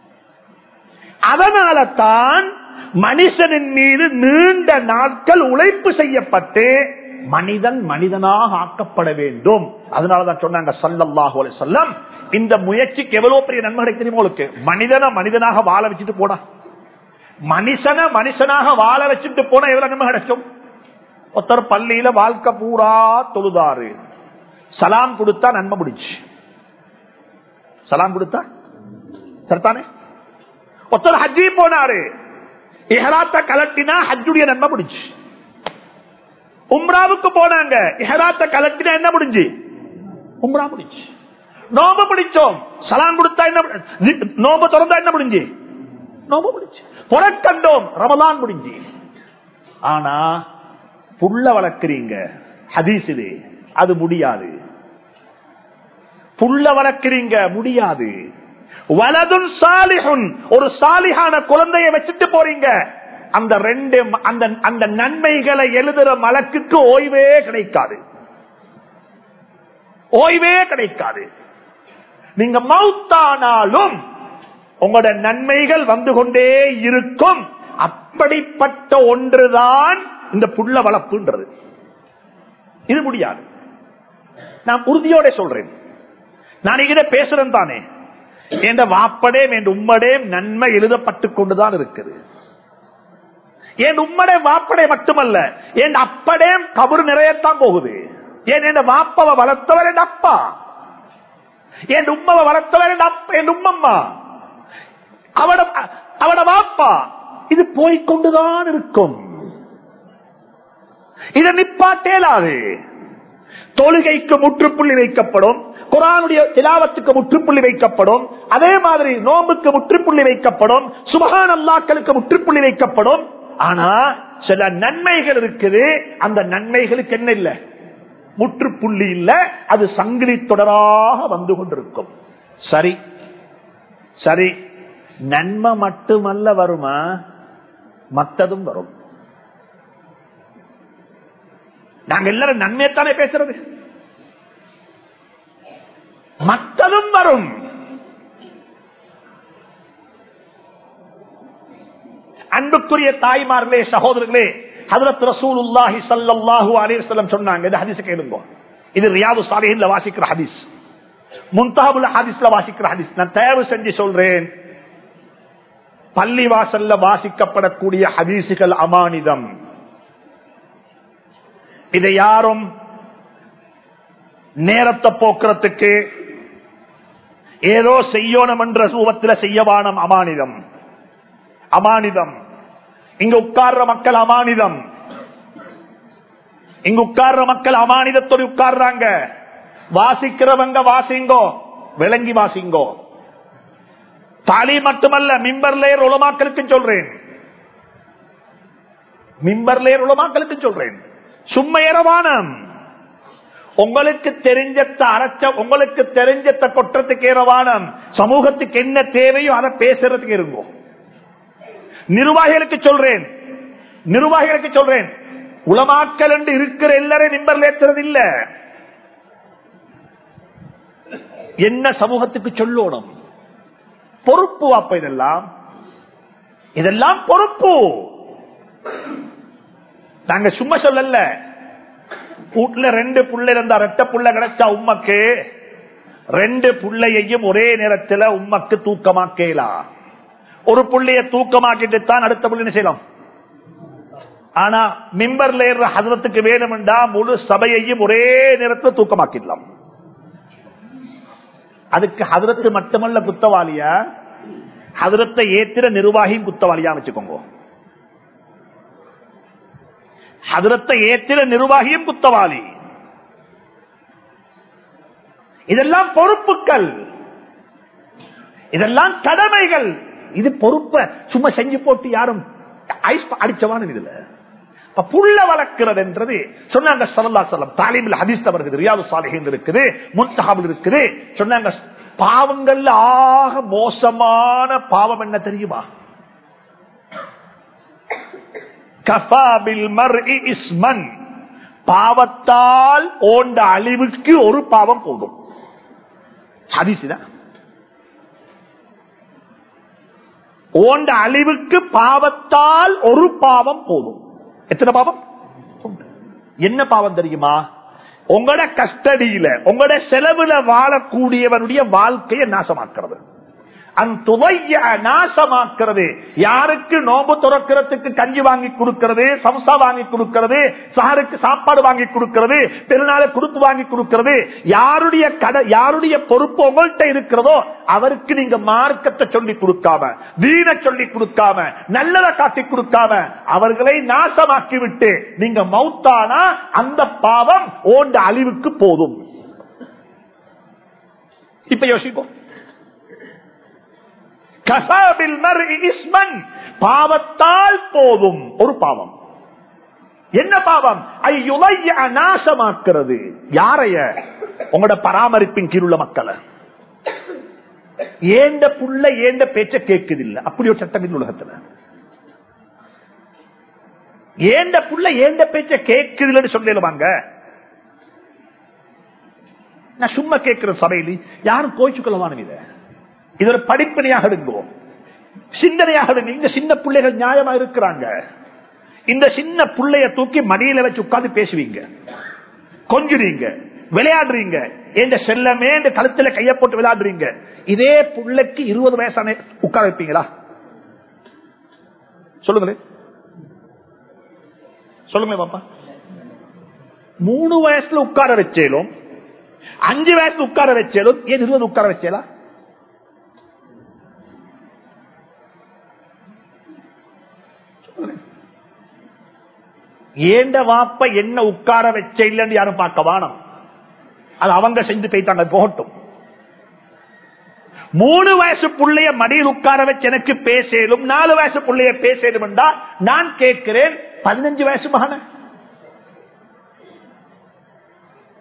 அதனால தான் மனுஷனின் மீது நீண்ட நாட்கள் உழைப்பு செய்யப்பட்டு மனிதன் மனிதனாக ஆக்கப்பட வேண்டும் அதனாலதான் சொன்னாங்க சல்லல்லாஹு சொல்லம் இந்த முயற்சிக்கு எவ்வளவு பெரிய நன்மை கிடைக்கும் உங்களுக்கு மனிதனை மனிதனாக வாழ வச்சுட்டு போனா மனுஷனை மனுஷனாக வாழ வச்சுட்டு போனா எவ்வளவு நன்மை கிடைக்கும் ஒருத்தர் பள்ளியில வாழ்க்கை பூரா தொழுதாரு சலாம் கொடுத்தா நன்மை முடிச்சு சலாம் கொடுத்தா சரித்தானே ஒருத்தர் ஹஜ்ஜி போனாரு இஹராத்த கலட்டினா ஹஜ்ஜுடைய நன்மை முடிஞ்சு உம்ராவுக்கு போனாங்க இஹராத்த கலட்டினா என்ன முடிஞ்சு உம்ரா முடிஞ்சு நோம்பு பிடிச்சோம் சலாம் கொடுத்தா என்ன நோம்பு திறந்தா என்ன முடிஞ்சு நோம்பு முடிஞ்சு புறக்கண்டோம் ரமலான் முடிஞ்சு ஆனா புள்ள வளர்க்கிறீங்க ஹதீஸ் இது அது முடியாது புள்ள வளர்க்கிறீங்க முடியாது வலதும் சாலிஹுன் ஒரு சாலிஹான குழந்தைய வச்சுட்டு போறீங்க அந்த ரெண்டு அந்த அந்த நன்மைகளை எழுதுற மலக்குக்கு ஓய்வே கிடைக்காது ஓய்வே கிடைக்காது நீங்க மவுத்தானாலும் உங்களோட நன்மைகள் வந்து கொண்டே இருக்கும் அப்படிப்பட்ட ஒன்றுதான் இந்த புள்ள வளர்ப்புன்றது இது முடியாது நான் உறுதியோட சொல்றேன் நான் இங்கிட்ட பேசுறேன் தானே என்ற வாப்படேம் என் உம்மடேம் நன்மை எழுதப்பட்டு கொண்டுதான் இருக்குது என் உம்மடே வாப்படே மட்டுமல்ல என் அப்படேம் கபரு நிறையத்தான் போகுது ஏன் என் வாப்பவ வளர்த்தவர் என் அப்பா என் உம்மவ வளர்த்தவர் என் அப்பா என் உம்மம்மா அவட அவட வாப்பா இது போய்கொண்டுதான் இருக்கும் இதை நிப்பாட்டேலாது தொழுகைக்கு முற்றுப்புள்ளி வைக்கப்படும் குரானுடைய திலாவத்துக்கு முற்றுப்புள்ளி வைக்கப்படும் அதே மாதிரி நோம்புக்கு முற்றுப்புள்ளி வைக்கப்படும் சுபகான் அல்லாக்களுக்கு முற்றுப்புள்ளி வைக்கப்படும் ஆனா சில நன்மைகள் இருக்குது அந்த நன்மைகளுக்கு என்ன இல்ல முற்றுப்புள்ளி இல்ல அது சங்கிலி தொடராக வந்து கொண்டிருக்கும் சரி சரி நன்மை மட்டுமல்ல வருமா மத்ததும் வரும் நாங்க எல்லாரும் நன்மையத்தானே பேசுறது மத்ததும் வரும் அன்புக்குரிய தாய்மார்களே சகோதரர்களே ஹதரத் ரசூலுல்லாஹி ஸல்லல்லாஹு அலைஹி வஸல்லம் சொன்னாங்க இந்த ஹதீஸ் கேளுங்க இது ரியாது சாலிஹின்ல வாசிக்கிற ஹதீஸ் முன்தஹபுல் ஹதீஸ்ல வாசிக்கிற ஹதீஸ் நான் தயவு செஞ்சு சொல்றேன் பள்ளி வாசல்ல வாசிக்கப்படக்கூடிய ஹதீசுகள் அமானிதம் இதை யாரும் நேரத்தை போக்குறதுக்கு ஏதோ செய்யணும் என்ற ரூபத்தில் செய்யவானம் அமானிதம் அமானிதம் இங்க உட்கார்ற மக்கள் அமானிதம் இங்க உட்கார்ற மக்கள் அமானிதத்தோடு உட்கார்றாங்க வாசிக்கிறவங்க வாசிங்கோ விளங்கி வாசிங்கோ தாலி மட்டுமல்ல மிம்பர்லேயர் உலமாக்களுக்கு சொல்றேன் மிம்பர்லேயர் உலமாக்களுக்கு சொல்றேன் சும்மையரவானம் உங்களுக்கு தெரிஞ்சத்த அரைச்ச உங்களுக்கு தெரிஞ்சத்த கொற்றத்துக்கு ஏறவானம் சமூகத்துக்கு என்ன தேவையோ அதை பேசுறதுக்கு இருங்கோ நிர்வாகிகளுக்கு சொல்றேன் நிர்வாகிகளுக்கு சொல்றேன் உலமாக்கல் என்று இருக்கிற எல்லாரையும் நிம்பர்ல ஏற்றுறது இல்ல என்ன சமூகத்துக்கு சொல்லணும் பொறுப்பு அப்ப இதெல்லாம் இதெல்லாம் பொறுப்பு நாங்க சும்மா சொல்லல வீட்டுல ரெண்டு புள்ள இருந்தா ரெட்ட புள்ள கிடைச்சா உம்மக்கு ரெண்டு புள்ளையையும் ஒரே நேரத்தில் உம்மக்கு தூக்கமாக்கலாம் ஒரு புள்ளைய தூக்கமாக்கிட்டு தான் அடுத்த புள்ளி செய்யலாம் ஆனா மிம்பர்ல ஏற ஹதரத்துக்கு வேணும்டா முழு சபையையும் ஒரே நேரத்தில் தூக்கமாக்கிடலாம் அதுக்கு ஹதரத்து மட்டுமல்ல குத்தவாளியா ஹதரத்தை ஏத்திர நிர்வாகியும் குத்தவாளியா வச்சுக்கோங்க ஹதரத்தை ஏத்திர நிர்வாகியும் குத்தவாளி இதெல்லாம் பொறுப்புகள் இதெல்லாம் கடமைகள் இது பொறுப்ப சும்மா செஞ்சு போட்டு யாரும் ஐஸ் அடிச்சவான இதுல புள்ள வளர்க்கிறது என்றது சொன்னாங்க சல்லா சொல்லம் தாலிமில் ஹதீஸ் வருகிறது ரியாது சாலிகள் இருக்குது முன்தகாவில் இருக்குது சொன்னாங்க பாவங்கள்ல ஆக மோசமான பாவம் என்ன தெரியுமா கஃபாபில் மர் இஸ்மன் பாவத்தால் ஓண்ட அழிவுக்கு ஒரு பாவம் போதும் ஹதீசுதான் ஓண்ட அழிவுக்கு பாவத்தால் ஒரு பாவம் போதும் எத்தனை பாவம் என்ன பாவம் தெரியுமா உங்களோட கஸ்டடியில உங்களோட செலவுல வாழக்கூடியவனுடைய வாழ்க்கையை நாசமாக்குறது நாசமாக்குறது யாருக்கு நோம்பு துறக்கிறதுக்கு கஞ்சி வாங்கி கொடுக்கிறது சம்சா வாங்கி கொடுக்கிறது சாருக்கு சாப்பாடு வாங்கி கொடுக்கிறது பெருநாளை கொடுத்து வாங்கி கொடுக்கிறது யாருடைய கடை யாருடைய பொறுப்பு உங்கள்கிட்ட இருக்கிறதோ அவருக்கு நீங்க மார்க்கத்தை சொல்லி கொடுக்காம வீண சொல்லி கொடுக்காம நல்லதை காட்டி கொடுக்காம அவர்களை நாசமாக்கி விட்டு நீங்க மௌத்தானா அந்த பாவம் ஓண்ட அழிவுக்கு போதும் இப்ப யோசிப்போம் கசாபில் மர் இஸ்மன் பாவத்தால் போதும் ஒரு பாவம் என்ன பாவம் ஐயுலைய நாசமாக்குறது யாரைய உங்களோட பராமரிப்பின் கீழுள்ள மக்களை ஏண்ட புள்ள ஏண்ட பேச்ச கேட்குதில்லை அப்படி ஒரு சட்டம் இந்த உலகத்துல ஏண்ட புள்ள ஏண்ட பேச்ச கேட்குதில்லைன்னு சொல்லிடுவாங்க நான் சும்மா கேட்கிற சபையில் யாரும் கோயிச்சுக்கொள்ளவான இதை இது ஒரு படிப்பனையாக எடுங்கோம் சிந்தனையாக எடுங்க இந்த சின்ன பிள்ளைகள் நியாயமா இருக்கிறாங்க இந்த சின்ன பிள்ளைய தூக்கி மடியில வச்சு உட்கார்ந்து பேசுவீங்க கொஞ்சுறீங்க விளையாடுறீங்க எந்த செல்லமே இந்த கழுத்துல கைய போட்டு விளையாடுறீங்க இதே பிள்ளைக்கு இருபது வயசான உட்கார வைப்பீங்களா சொல்லுங்களேன் சொல்லுங்க பாப்பா மூணு வயசுல உட்கார வச்சேலும் அஞ்சு வயசுல உட்கார வச்சேலும் ஏன் இருபது உட்கார வச்சேலா ஏண்ட வாப்ப என்ன உட்கார வச்ச இல்லைன்னு யாரும் பார்க்க வானம் அது அவங்க செஞ்சு போயிட்டாங்க போகட்டும் மூணு வயசு புள்ளைய மடியில் உட்கார வச்சு எனக்கு பேசலும் நாலு வயசு புள்ளைய பேசலும் என்றா நான் கேட்கிறேன் பதினஞ்சு வயசு மகன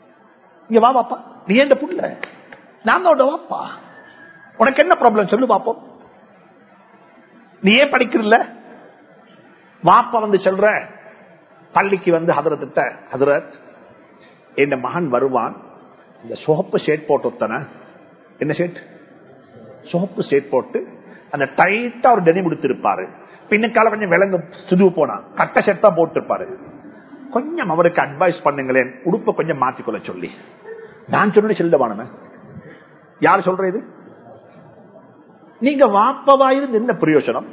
இங்க வா பாப்பா நீ எந்த புள்ள நான் தான் உன்னை வாப்பா உனக்கு என்ன ப்ராப்ளம் சொல்லு பாப்போம் நீ ஏன் படிக்கிறல்ல வாப்பா வந்து சொல்ற பள்ளிக்கு வந்து ஹதரத்திட்ட ஹதரத் என் மகன் வருவான் இந்த சோப்பு ஷேட் போட்டு ஒத்தன என்ன ஷேட் சோப்பு ஷேட் போட்டு அந்த டைட்டா ஒரு டெனி முடித்திருப்பாரு பின்னுக்கால கொஞ்சம் விலங்கு சுதுவு போனா கட்ட ஷர்ட் தான் போட்டிருப்பாரு கொஞ்சம் அவருக்கு அட்வைஸ் பண்ணுங்களேன் உடுப்பை கொஞ்சம் மாத்திக்கொள்ள சொல்லி நான் சொல்லி செல்லுவானு யார் சொல்ற இது நீங்க வாப்பவாயிருந்து என்ன பிரயோஜனம்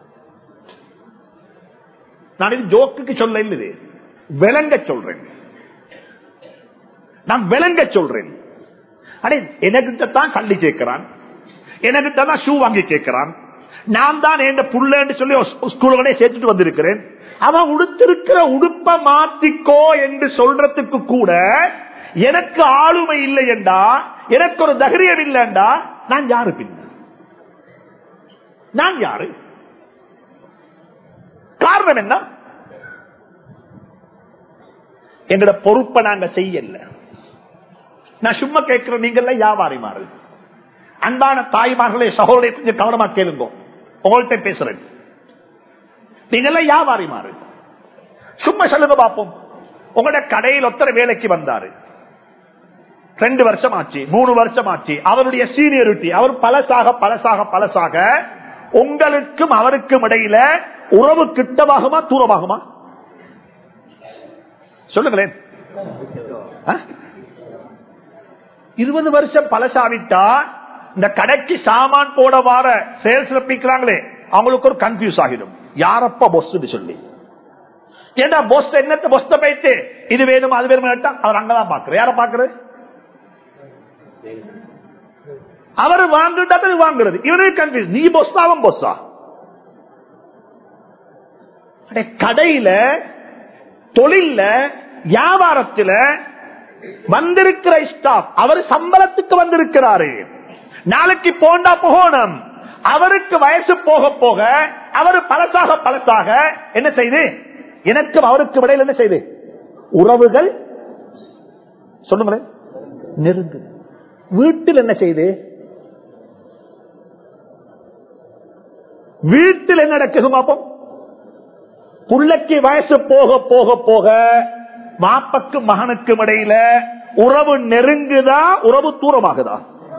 நான் இது ஜோக்குக்கு சொல்ல இல்லை இது விளங்க சொல்றேன் நான் விளங்க சொல்றேன் அடே எனக்கிட்ட தான் கல்வி கேட்கிறான் எனக்கிட்ட தான் ஷூ வாங்கி கேட்கிறான் நான் தான் என் புள்ளன்னு சொல்லி ஸ்கூல்களே சேர்த்துட்டு வந்திருக்கிறேன் அவன் உடுத்திருக்கிற உடுப்ப மாத்திக்கோ என்று சொல்றதுக்கு கூட எனக்கு ஆளுமை இல்லை என்றா எனக்கு ஒரு தைரியம் இல்லைண்டா நான் யாரு பின்ன நான் யாரு காரணம் என்ன எங்கட பொறுப்பை நாங்க செய்யல நான் சும்மா கேட்கிற நீங்கள வியாபாரி மாறு அன்பான தாய்மார்களே சகோதரை கொஞ்சம் கவனமா கேளுங்க உங்கள்கிட்ட பேசுறேன் நீங்கள வியாபாரி மாறு சும்மா சொல்லுங்க பார்ப்போம் உங்களோட கடையில் ஒத்தர வேலைக்கு வந்தாரு ரெண்டு வருஷம் ஆச்சு மூணு வருஷம் ஆச்சு அவருடைய சீனியரிட்டி அவர் பழசாக பழசாக பழசாக உங்களுக்கும் அவருக்கும் இடையில உறவு கிட்டமாகுமா தூரமாகுமா சொல்லுங்களேன் இருபது வருஷம் பழசாவிட்டா இந்த கடைக்கு சாமான் போட வார சேல்ஸ் ரப்பிக்கிறாங்களே அவங்களுக்கு ஒரு கன்ஃபியூஸ் ஆகிடும் யாரப்பா பொஸ் சொல்லி ஏன்னா பொஸ் என்னத்த பொஸ்த போயிட்டு இது வேணும் அது வேணும் கேட்டா அவர் அங்கதான் பாக்குற யார பாக்குறது அவர் வாங்கிட்டா வாங்குறது இவனுக்கு கன்ஃபியூஸ் நீ பொஸ்ஸா அவன் பொஸ்ஸா கடையில தொழில வியாபாரத்துல வந்திருக்கிற ஸ்டாப் அவர் சம்பளத்துக்கு வந்திருக்கிறாரு நாளைக்கு போண்டா போகணும் அவருக்கு வயசு போக போக அவர் பழசாக பழசாக என்ன செய்து எனக்கும் அவருக்கு இடையில் என்ன செய்து உறவுகள் சொல்லுங்களேன் நெருங்கு வீட்டில் என்ன செய்து வீட்டில் என்ன நடக்குது பாப்போம் புள்ளைக்கு வயசு போக போக போக மாப்பக்கும் மகனுக்கும் இடையில உறவு நெருங்குதா உறவு தூரமாகுதா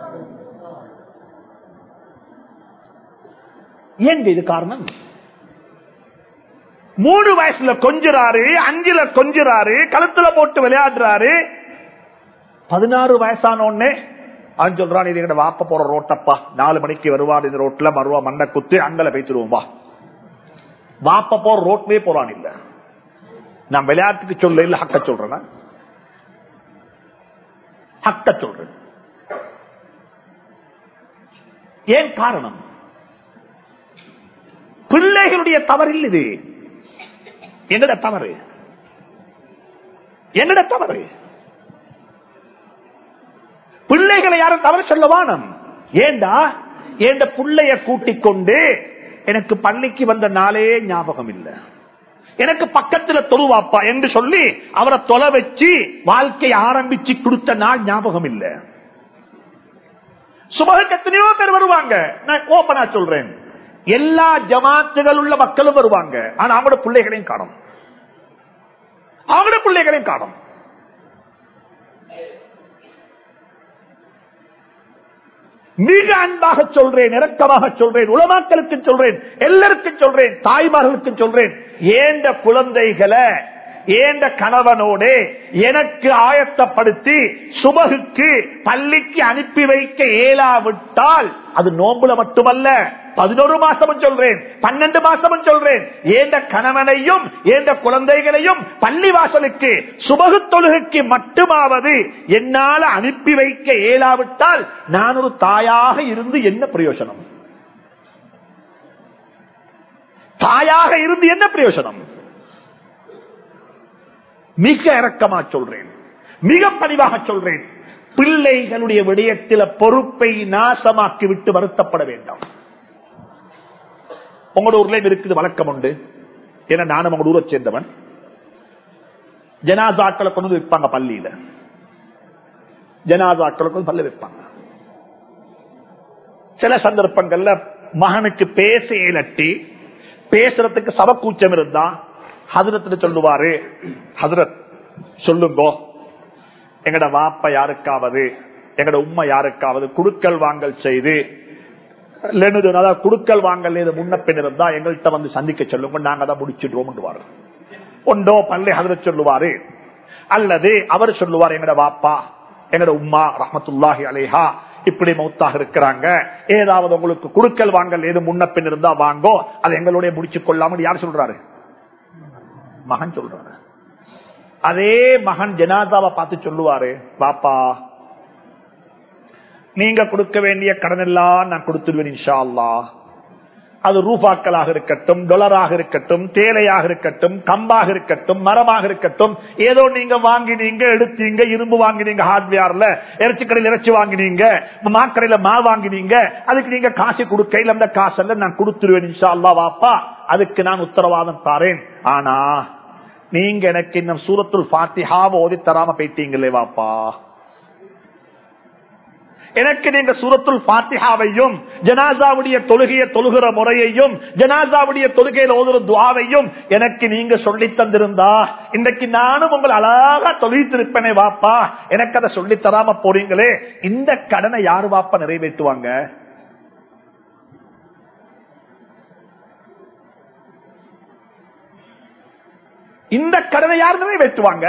ஏங்க இது காரணம் மூணு வயசுல கொஞ்சிறாரு அஞ்சுல கொஞ்சிறாரு கழுத்துல போட்டு விளையாடுறாரு பதினாறு வயசான உடனே அவன் சொல்றான் இது எங்க வாப்ப போற ரோட்டப்பா நாலு மணிக்கு வருவார் இந்த ரோட்ல மறுவா மண்ணை குத்து அங்கல பேசிடுவோம் வா வாப்ப போற ரோட்லயே போறான் இல்ல நான் விளையாட்டுக்கு சொல்ல இல்ல ஹக்க சொல்றேன் ஹக்க சொல்றேன் ஏன் காரணம் பிள்ளைகளுடைய தவறு இல்லை இது என்னட தவறு என்னட தவறு பிள்ளைகளை யாரும் தவறு சொல்லவானம் ஏண்டா ஏண்ட பிள்ளைய கூட்டிக் கொண்டு எனக்கு பள்ளிக்கு வந்த நாளே ஞாபகம் இல்லை எனக்கு பக்கத்துல தொழுவாப்பா என்று சொல்லி அவரை தொலை வச்சு வாழ்க்கை ஆரம்பிச்சு கொடுத்த நாள் ஞாபகம் இல்லை சுபகுக்கு எத்தனையோ பேர் வருவாங்க நான் ஓப்பனா சொல்றேன் எல்லா ஜமாத்துகள் உள்ள மக்களும் வருவாங்க ஆனா அவங்களோட பிள்ளைகளையும் காணும் அவங்களோட பிள்ளைகளையும் காணும் மிக அன்பாக சொல்றேன் இறக்கமாக சொல்றேன் உலமாக்களுக்கு சொல்றேன் எல்லாருக்கும் சொல்றேன் தாய்மார்களுக்கு சொல்றேன் ஏண்ட குழந்தைகளை ஏண்ட கணவனோடு எனக்கு ஆயத்தப்படுத்தி சுபகுக்கு பள்ளிக்கு அனுப்பி வைக்க இயலாவிட்டால் அது நோம்புல மட்டுமல்ல பதினோரு மாசமும் சொல்றேன் பன்னெண்டு மாசமும் சொல்றேன் ஏண்ட கணவனையும் ஏண்ட குழந்தைகளையும் பள்ளி வாசலுக்கு சுபகு தொழுகைக்கு மட்டுமாவது என்னால அனுப்பி வைக்க இயலாவிட்டால் நான் ஒரு தாயாக இருந்து என்ன பிரயோஜனம் தாயாக இருந்து என்ன பிரயோஜனம் மிக இறக்கமா சொல்றேன் மிக பணிவாக சொல்றேன் பிள்ளைகளுடைய விடயத்தில பொறுப்பை நாசமாக்கி விட்டு வருத்தப்பட வேண்டாம் உங்களோட ஊர்ல இருக்குது வழக்கம் உண்டு ஏன்னா நானும் உங்களோட ஊரை சேர்ந்தவன் ஜனாசாக்களை கொண்டு வந்து வைப்பாங்க பள்ளியில ஜனாதாக்களுக்கும் பல்ல வைப்பாங்க சில சந்தர்ப்பங்கள்ல மகனுக்கு பேச இயலட்டி பேசுறதுக்கு சவக்கூச்சம் இருந்தா ஹதரத்துல சொல்லுவாரு ஹதரத் சொல்லுங்கோ எங்கட வாப்ப யாருக்காவது எங்கட உம்மை யாருக்காவது குடுக்கல் வாங்கல் செய்து இல்லைன்னு அதாவது குடுக்கல் வாங்கல் இது முன்ன பின் இருந்தா எங்கள்கிட்ட வந்து சந்திக்க சொல்லுங்க நாங்க தான் முடிச்சிடுவோம் ஒன்றோ பள்ளி ஹதரத் சொல்லுவாரு அல்லது அவர் சொல்லுவார் எங்கட வாப்பா எங்கட உம்மா ரஹமத்துல்லாஹி அலேஹா இப்படி மௌத்தாக இருக்கிறாங்க ஏதாவது உங்களுக்கு குடுக்கல் வாங்கல் ஏது முன்ன பின் இருந்தா வாங்கோ அது எங்களுடைய முடிச்சு கொள்ளாமல் யார் சொல்றாரு மகன் சொல்றாரு அதே மகன் ஜனாதாவை பார்த்து சொல்லுவாரு பாப்பா நீங்க கொடுக்க வேண்டிய கடன் எல்லாம் நான் கொடுத்துருவேன் இன்ஷா அல்லா அது ரூபாக்களாக இருக்கட்டும் டொலராக இருக்கட்டும் தேலையாக இருக்கட்டும் கம்பாக இருக்கட்டும் மரமாக இருக்கட்டும் ஏதோ நீங்க வாங்கினீங்க எடுத்தீங்க இரும்பு வாங்கினீங்க ஹார்ட்வேர்ல இறைச்சி கடையில் இறைச்சி வாங்கினீங்க மாக்கடையில மா வாங்கினீங்க அதுக்கு நீங்க காசு கொடுக்க இல்ல அந்த காசெல்லாம் நான் கொடுத்துருவேன் இன்ஷா அல்லா வாப்பா அதுக்கு நான் உத்தரவாதம் தாரேன் ஆனா நீங்க எனக்கு இன்னும் சூரத்துல் பாத்திஹாவை ஓதி தராம போயிட்டீங்களே வாப்பா எனக்கு நீங்க சூரத்துல் பாத்திஹாவையும் ஜனாசாவுடைய தொழுகையை தொழுகிற முறையையும் ஜனாசாவுடைய தொழுகையில ஓதுற துவாவையும் எனக்கு நீங்க சொல்லி தந்திருந்தா இன்றைக்கு நானும் உங்களை அழகா தொழித்திருப்பேனே வாப்பா எனக்கு அதை சொல்லி தராம போறீங்களே இந்த கடனை யாரு வாப்பா நிறைவேற்றுவாங்க இந்த கடனை யார் நிறைவேற்றுவாங்க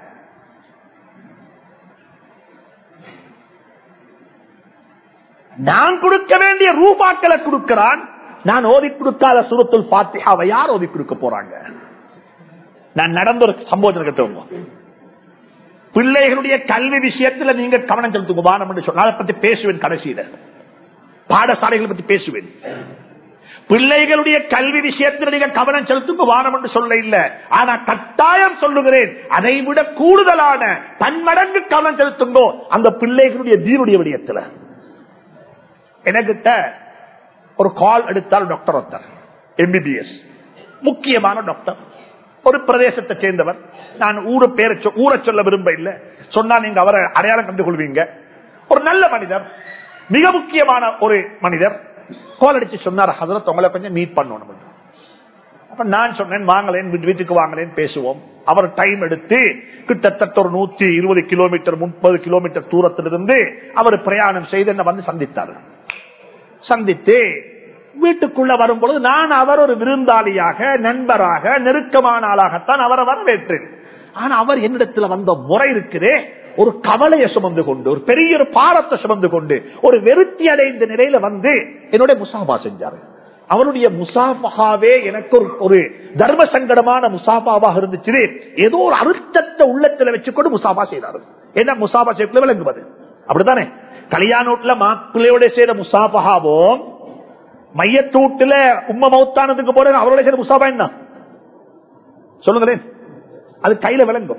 நான் கொடுக்க வேண்டிய ரூபாக்களை கொடுக்கிறான் நான் ஓதி கொடுக்காத சுரத்துல் பாத்தியாவை யார் ஓதி கொடுக்க போறாங்க நான் நடந்த ஒரு சம்பவத்தில் கேட்டவங்க பிள்ளைகளுடைய கல்வி விஷயத்துல நீங்க கவனம் செலுத்துங்க வானம் என்று சொன்ன அதை பத்தி பேசுவேன் கடைசியில பாடசாலைகளை பத்தி பேசுவேன் பிள்ளைகளுடைய கல்வி விஷயத்தில் நீங்க கவனம் செலுத்துங்க வானம் என்று சொல்ல இல்ல ஆனா கட்டாயம் சொல்லுகிறேன் அதை விட கூடுதலான பன்மடங்கு கவனம் செலுத்துங்கோ அந்த பிள்ளைகளுடைய தீனுடைய விடயத்துல எனக்கிட்ட ஒரு கால் எடுத்தால் டாக்டர் ஒருத்தர் எம்பிபிஎஸ் முக்கியமான டாக்டர் ஒரு பிரதேசத்தை சேர்ந்தவர் நான் ஊரு பேரை ஊரை சொல்ல விரும்ப இல்லை சொன்னா நீங்க அவரை அடையாளம் கண்டு கொள்வீங்க ஒரு நல்ல மனிதர் மிக முக்கியமான ஒரு மனிதர் கால் அடிச்சு சொன்னார் ஹசரத் உங்களை கொஞ்சம் மீட் பண்ணணும் அப்ப நான் சொன்னேன் வாங்கலேன் வீட்டுக்கு வாங்கலேன் பேசுவோம் அவர் டைம் எடுத்து கிட்டத்தட்ட ஒரு நூத்தி இருபது கிலோமீட்டர் முப்பது கிலோமீட்டர் தூரத்திலிருந்து அவர் பிரயாணம் செய்து என்ன வந்து சந்தித்தார் சந்தித்து வீட்டுக்குள்ள வரும்பொழுது நான் அவர் ஒரு விருந்தாளியாக நண்பராக நெருக்கமான ஆளாகத்தான் அவரை வரவேற்றேன் ஆனா அவர் என்னிடத்துல வந்த முறை இருக்குதே ஒரு கவலையை சுமந்து கொண்டு ஒரு பெரிய ஒரு பாரத்தை சுமந்து கொண்டு ஒரு வெறுத்தி அடைந்த நிலையில வந்து என்னுடைய முசாபா செஞ்சாரு அவருடைய முசாபாவே எனக்கு ஒரு ஒரு தர்ம சங்கடமான முசாபாவாக இருந்துச்சு ஏதோ ஒரு அழுத்தத்தை உள்ளத்துல வச்சுக்கொண்டு முசாபா செய்தாரு என்ன முசாபா செய்ய விளங்குவது அப்படித்தானே கல்யாணத்துல மாப்பிள்ளையோட செய்த முசாபகாவும் மையத்தூட்டுல உம்ம மௌத்தானதுக்கு போற அவரோட செய்த முசாபா என்ன சொல்லுங்களேன் அது கையில விளங்கும்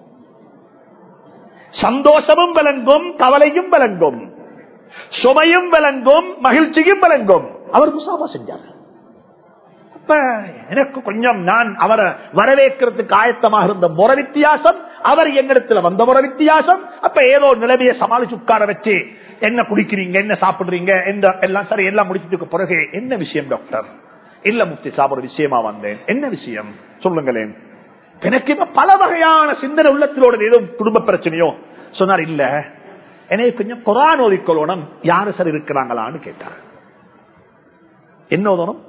சந்தோஷமும் விளங்கும் கவலையும் விளங்கும் சுமையும் விளங்கும் மகிழ்ச்சியும் விளங்கும் அவர் முசாபா செஞ்சார் அப்ப எனக்கு கொஞ்சம் நான் அவரை வரவேற்கிறதுக்கு ஆயத்தமாக இருந்த முறை வித்தியாசம் அவர் எங்களிடத்துல வந்த முறை வித்தியாசம் அப்ப ஏதோ நிலைமையை சமாளிச்சு உட்கார வச்சு என்ன குடிக்கிறீங்க என்ன சாப்பிடுறீங்க எல்லாம் சரி எல்லாம் முடிச்சதுக்கு பிறகு என்ன விஷயம் டாக்டர் இல்ல முஃப்தி சாப் ஒரு விஷயமா வந்தேன் என்ன விஷயம் சொல்லுங்களேன் எனக்கு இப்ப பல வகையான சிந்தனை உள்ளத்திலோட ஏதோ குடும்ப பிரச்சனையோ சொன்னார் இல்ல எனக்கு கொஞ்சம் குரான் ஓதிக்கொள்ளணும் யாரு சார் இருக்கிறாங்களான்னு கேட்டார் என்ன ஓதணும்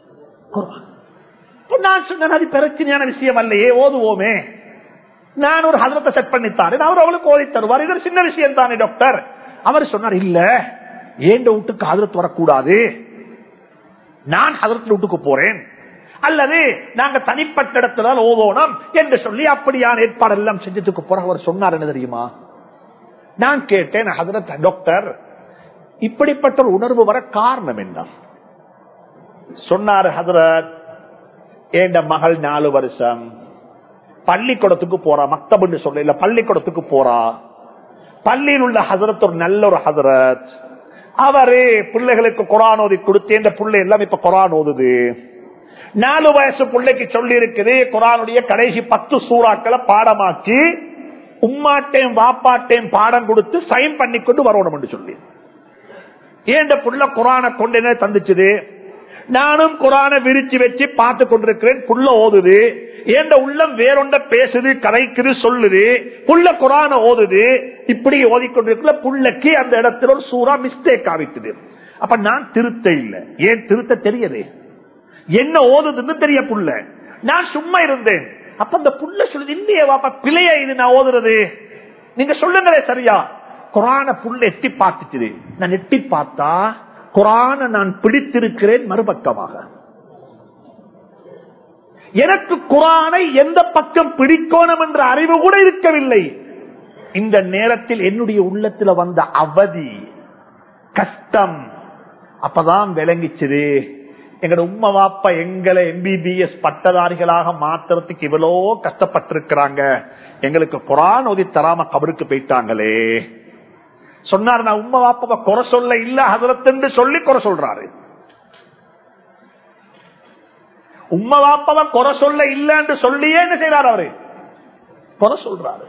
நான் சொன்னேன் அது பிரச்சனையான விஷயம் அல்லையே ஓதுவோமே நான் ஒரு ஹசரத்தை செட் பண்ணித்தாரு அவர் அவளுக்கு ஓதி தருவார் இது சின்ன விஷயம் தானே டாக்டர் அவர் சொன்னார் இல்ல ஏண்ட வீட்டுக்கு ஹசரத் வரக்கூடாது நான் ஹசரத்துல வீட்டுக்கு போறேன் அல்லது நாங்க தனிப்பட்ட இடத்துல ஓதோனம் என்று சொல்லி அப்படியான ஏற்பாடு எல்லாம் செஞ்சதுக்கு போற அவர் சொன்னார் என்ன தெரியுமா நான் கேட்டேன் ஹசரத் டாக்டர் இப்படிப்பட்ட ஒரு உணர்வு வர காரணம் என்ன சொன்னார் ஹசரத் ஏண்ட மகள் நாலு வருஷம் பள்ளிக்கூடத்துக்கு போறா மக்தபுன்னு சொல்ல இல்ல பள்ளிக்கூடத்துக்கு போறா பள்ளியில் உள்ள ஹசரத் ஒரு நல்ல ஒரு ஹசரத் அவரு பிள்ளைகளுக்கு குரான் ஓதி கொடுத்து இந்த பிள்ளை எல்லாம் இப்ப குரான் ஓதுது நாலு வயசு பிள்ளைக்கு சொல்லி இருக்குது குரானுடைய கடைசி பத்து சூறாக்களை பாடமாக்கி உம்மாட்டையும் வாப்பாட்டையும் பாடம் கொடுத்து சைன் பண்ணி கொண்டு வரணும் என்று சொல்லி ஏண்ட புள்ள குரான கொண்டு என்ன தந்துச்சுது நானும் குரான விரிச்சு வச்சு பார்த்து கொண்டிருக்கிறேன் புள்ள ஓதுது ஏண்ட உள்ளம் வேறொண்ட பேசுது கதைக்குது சொல்லுது புள்ள குரான ஓதுது இப்படி ஓதிக்கொண்டிருக்கல புள்ளக்கு அந்த இடத்துல ஒரு சூறா மிஸ்டேக் ஆகிட்டுது அப்ப நான் திருத்த இல்லை ஏன் திருத்த தெரியுது என்ன ஓதுதுன்னு தெரிய புள்ள நான் சும்மா இருந்தேன் அப்ப அந்த புள்ள சொல்லுது இல்லையே வாப்பா பிழையா இது நான் ஓதுறது நீங்க சொல்லுங்களே சரியா குரான புள்ள எட்டி பார்த்துச்சு நான் எட்டி பார்த்தா குரான நான் பிடித்திருக்கிறேன் மறுபக்கமாக எனக்கு குரானை எந்த பக்கம் பிடிக்கணும் என்ற அறிவு கூட இருக்கவில்லை இந்த நேரத்தில் என்னுடைய உள்ளத்துல வந்த அவதி கஷ்டம் அப்பதான் விளங்கிச்சது எங்கட உம்மா வாப்பா எங்களை எம்பிபிஎஸ் பட்டதாரிகளாக மாத்துறதுக்கு இவ்வளோ கஷ்டப்பட்டிருக்கிறாங்க எங்களுக்கு குரான் ஒதி தராம கபருக்கு போயிட்டாங்களே சொன்னார் நான் உம்மா வாப்பாவை குறை சொல்ல இல்ல ஹதரத்து சொல்லி குறை சொல்றாரு உம்மா வாப்பாவை குறை சொல்ல இல்லன்னு சொல்லியே என்ன செய்யறாரு அவரு குறை சொல்றாரு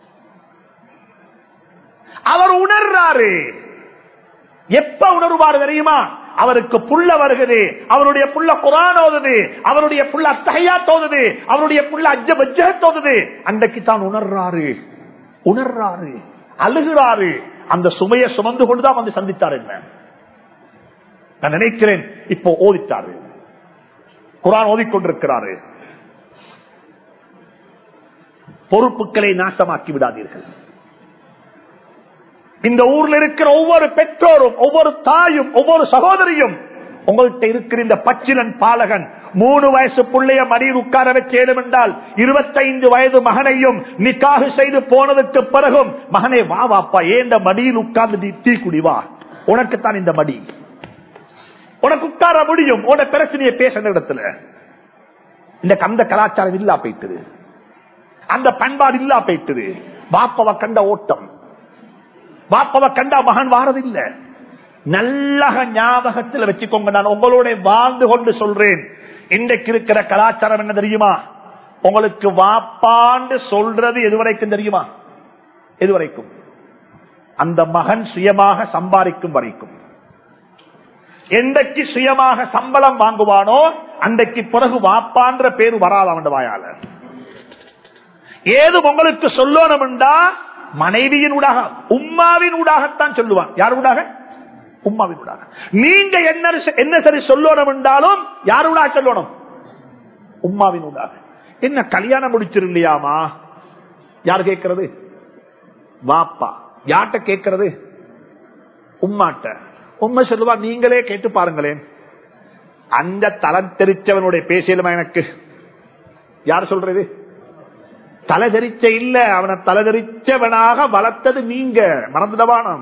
அவர் உணர்றாரு எப்ப உணர்வார் தெரியுமா அவருக்கு புள்ள வருகுது அவருடைய புள்ள குரான் ஓதுது அவருடைய புள்ள அத்தகையா தோதுது அவருடைய புள்ள அஜ பஜ்ஜ தோதுது அன்றைக்கு தான் உணர்றாரு உணர்றாரு அழுகிறாரு அந்த சுமையை சுமந்து கொண்டுதான் வந்து சந்தித்தார் என்ன நான் நினைக்கிறேன் இப்போ ஓதித்தாரு குரான் ஓதிக்கொண்டிருக்கிறாரு பொறுப்புகளை நாசமாக்கி விடாதீர்கள் இந்த ஊர்ல இருக்கிற ஒவ்வொரு பெற்றோரும் ஒவ்வொரு தாயும் ஒவ்வொரு சகோதரியும் உங்கள்கிட்ட இருக்கிற இந்த பச்சிலன் பாலகன் மூணு வயசு பிள்ளைய மடியில் உட்கார வச்சேடும் என்றால் இருபத்தைந்து வயது மகனையும் நிக்காக செய்து போனதுக்கு பிறகும் மகனே வா வாப்பா ஏந்த மடியில் உட்கார்ந்து தீ குடிவா உனக்குத்தான் இந்த மடி உனக்கு உட்கார முடியும் உன பிரச்சனையை பேசுற இடத்துல இந்த கந்த கலாச்சாரம் இல்லா போயிட்டது அந்த பண்பாடு இல்லா போயிட்டது பாப்பவ கண்ட ஓட்டம் பாப்பவ கண்டா மகன் வாரதில்லை நல்ல ஞாபகத்தில் வச்சுக்கோங்க நான் உங்களோட வாழ்ந்து கொண்டு சொல்றேன் இன்றைக்கு இருக்கிற கலாச்சாரம் என்ன தெரியுமா உங்களுக்கு வாப்பாண்டு சொல்றது எதுவரைக்கும் தெரியுமா எதுவரைக்கும் அந்த மகன் சுயமாக சம்பாதிக்கும் வரைக்கும் எந்தைக்கு சுயமாக சம்பளம் வாங்குவானோ அன்றைக்கு பிறகு வாப்பான்ற பேர் வராது அவன் வாயால ஏது உங்களுக்கு சொல்லணும்டா மனைவியின் ஊடாக உம்மாவின் ஊடாகத்தான் சொல்லுவான் யார் ஊடாக உம்மாவின் ஊடாக நீங்க என்ன என்ன சரி சொல்லணும் என்றாலும் யார் ஊடாக சொல்லணும் உம்மாவின் ஊடாக என்ன கல்யாணம் முடிச்சிருந்தியாமா யார் கேட்கறது வாப்பா யார்கிட்ட கேட்கறது உம்மாட்ட உண்மை சொல்லுவா நீங்களே கேட்டு பாருங்களேன் அந்த தலம் தெரிச்சவனுடைய பேசியலுமா எனக்கு யார் சொல்றது தலைதரிச்ச இல்ல அவனை தலைதரிச்சவனாக வளர்த்தது நீங்க மறந்துடவானம்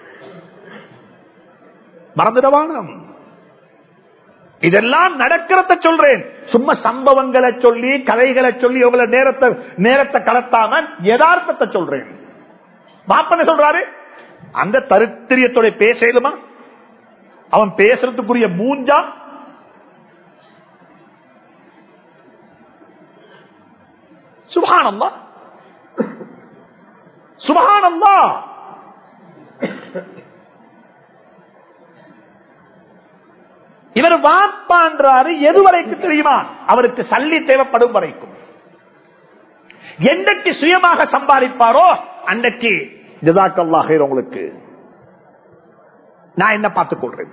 மறந்துடவானம் இதெல்லாம் நடக்கிறத சொல்றேன் சும்மா சம்பவங்களை சொல்லி கதைகளை சொல்லி உங்களை நேரத்தை நேரத்தை கடத்தாம யதார்த்தத்தை சொல்றேன் மாப்பன சொல்றாரு அந்த தருத்திரியத்தோட பேசலுமா அவன் பேசுறதுக்குரிய மூஞ்சா சுபானம்மா சுபானம்மா இவர் வாப்பான்றாரு எது வரைக்கும் தெரியுமா அவருக்கு சல்லி தேவைப்படும் வரைக்கும் என்றைக்கு சுயமாக சம்பாதிப்பாரோ அன்றைக்கு ஜதாக்கல்லாக உங்களுக்கு நான் என்ன பார்த்துக் கொள்றேன்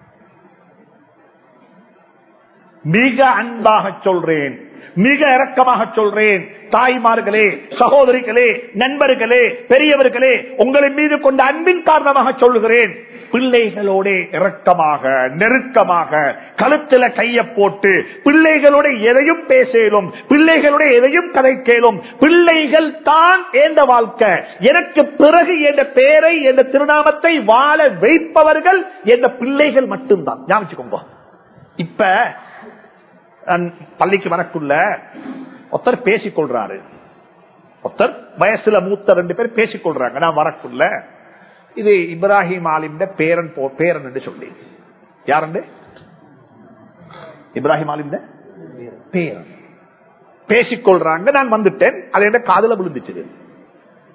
மிக அன்பாக சொல்றேன் மிக இரக்கமாக சொல்றேன் தாய்மார்களே சகோதரிகளே நண்பர்களே பெரியவர்களே உங்களின் மீது கொண்ட அன்பின் காரணமாக சொல்லுகிறேன் பிள்ளைகளோட இரக்கமாக நெருக்கமாக கழுத்துல கைய போட்டு பிள்ளைகளோட எதையும் பேசலும் பிள்ளைகளோட எதையும் கதைக்கலும் பிள்ளைகள் தான் என்ற வாழ்க்கை எனக்கு பிறகு என்ற பெயரை என்ற திருநாமத்தை வாழ வைப்பவர்கள் என்ற பிள்ளைகள் மட்டும்தான் ஞாபகம் இப்ப பள்ளிக்கு வரக்குள்ள ஒருத்தர் பேசிக்கொள்றாரு ஒருத்தர் வயசுல மூத்த ரெண்டு பேர் பேசிக்கொள்றாங்க நான் வரக்குள்ள இது இப்ராஹிம் ஆலிம் பேரன் பேரன் என்று சொல்லி யாருண்டு இப்ராஹிம் ஆலிம் பேரன் பேசிக்கொள்றாங்க நான் வந்துட்டேன் அது என்ற காதல விழுந்துச்சு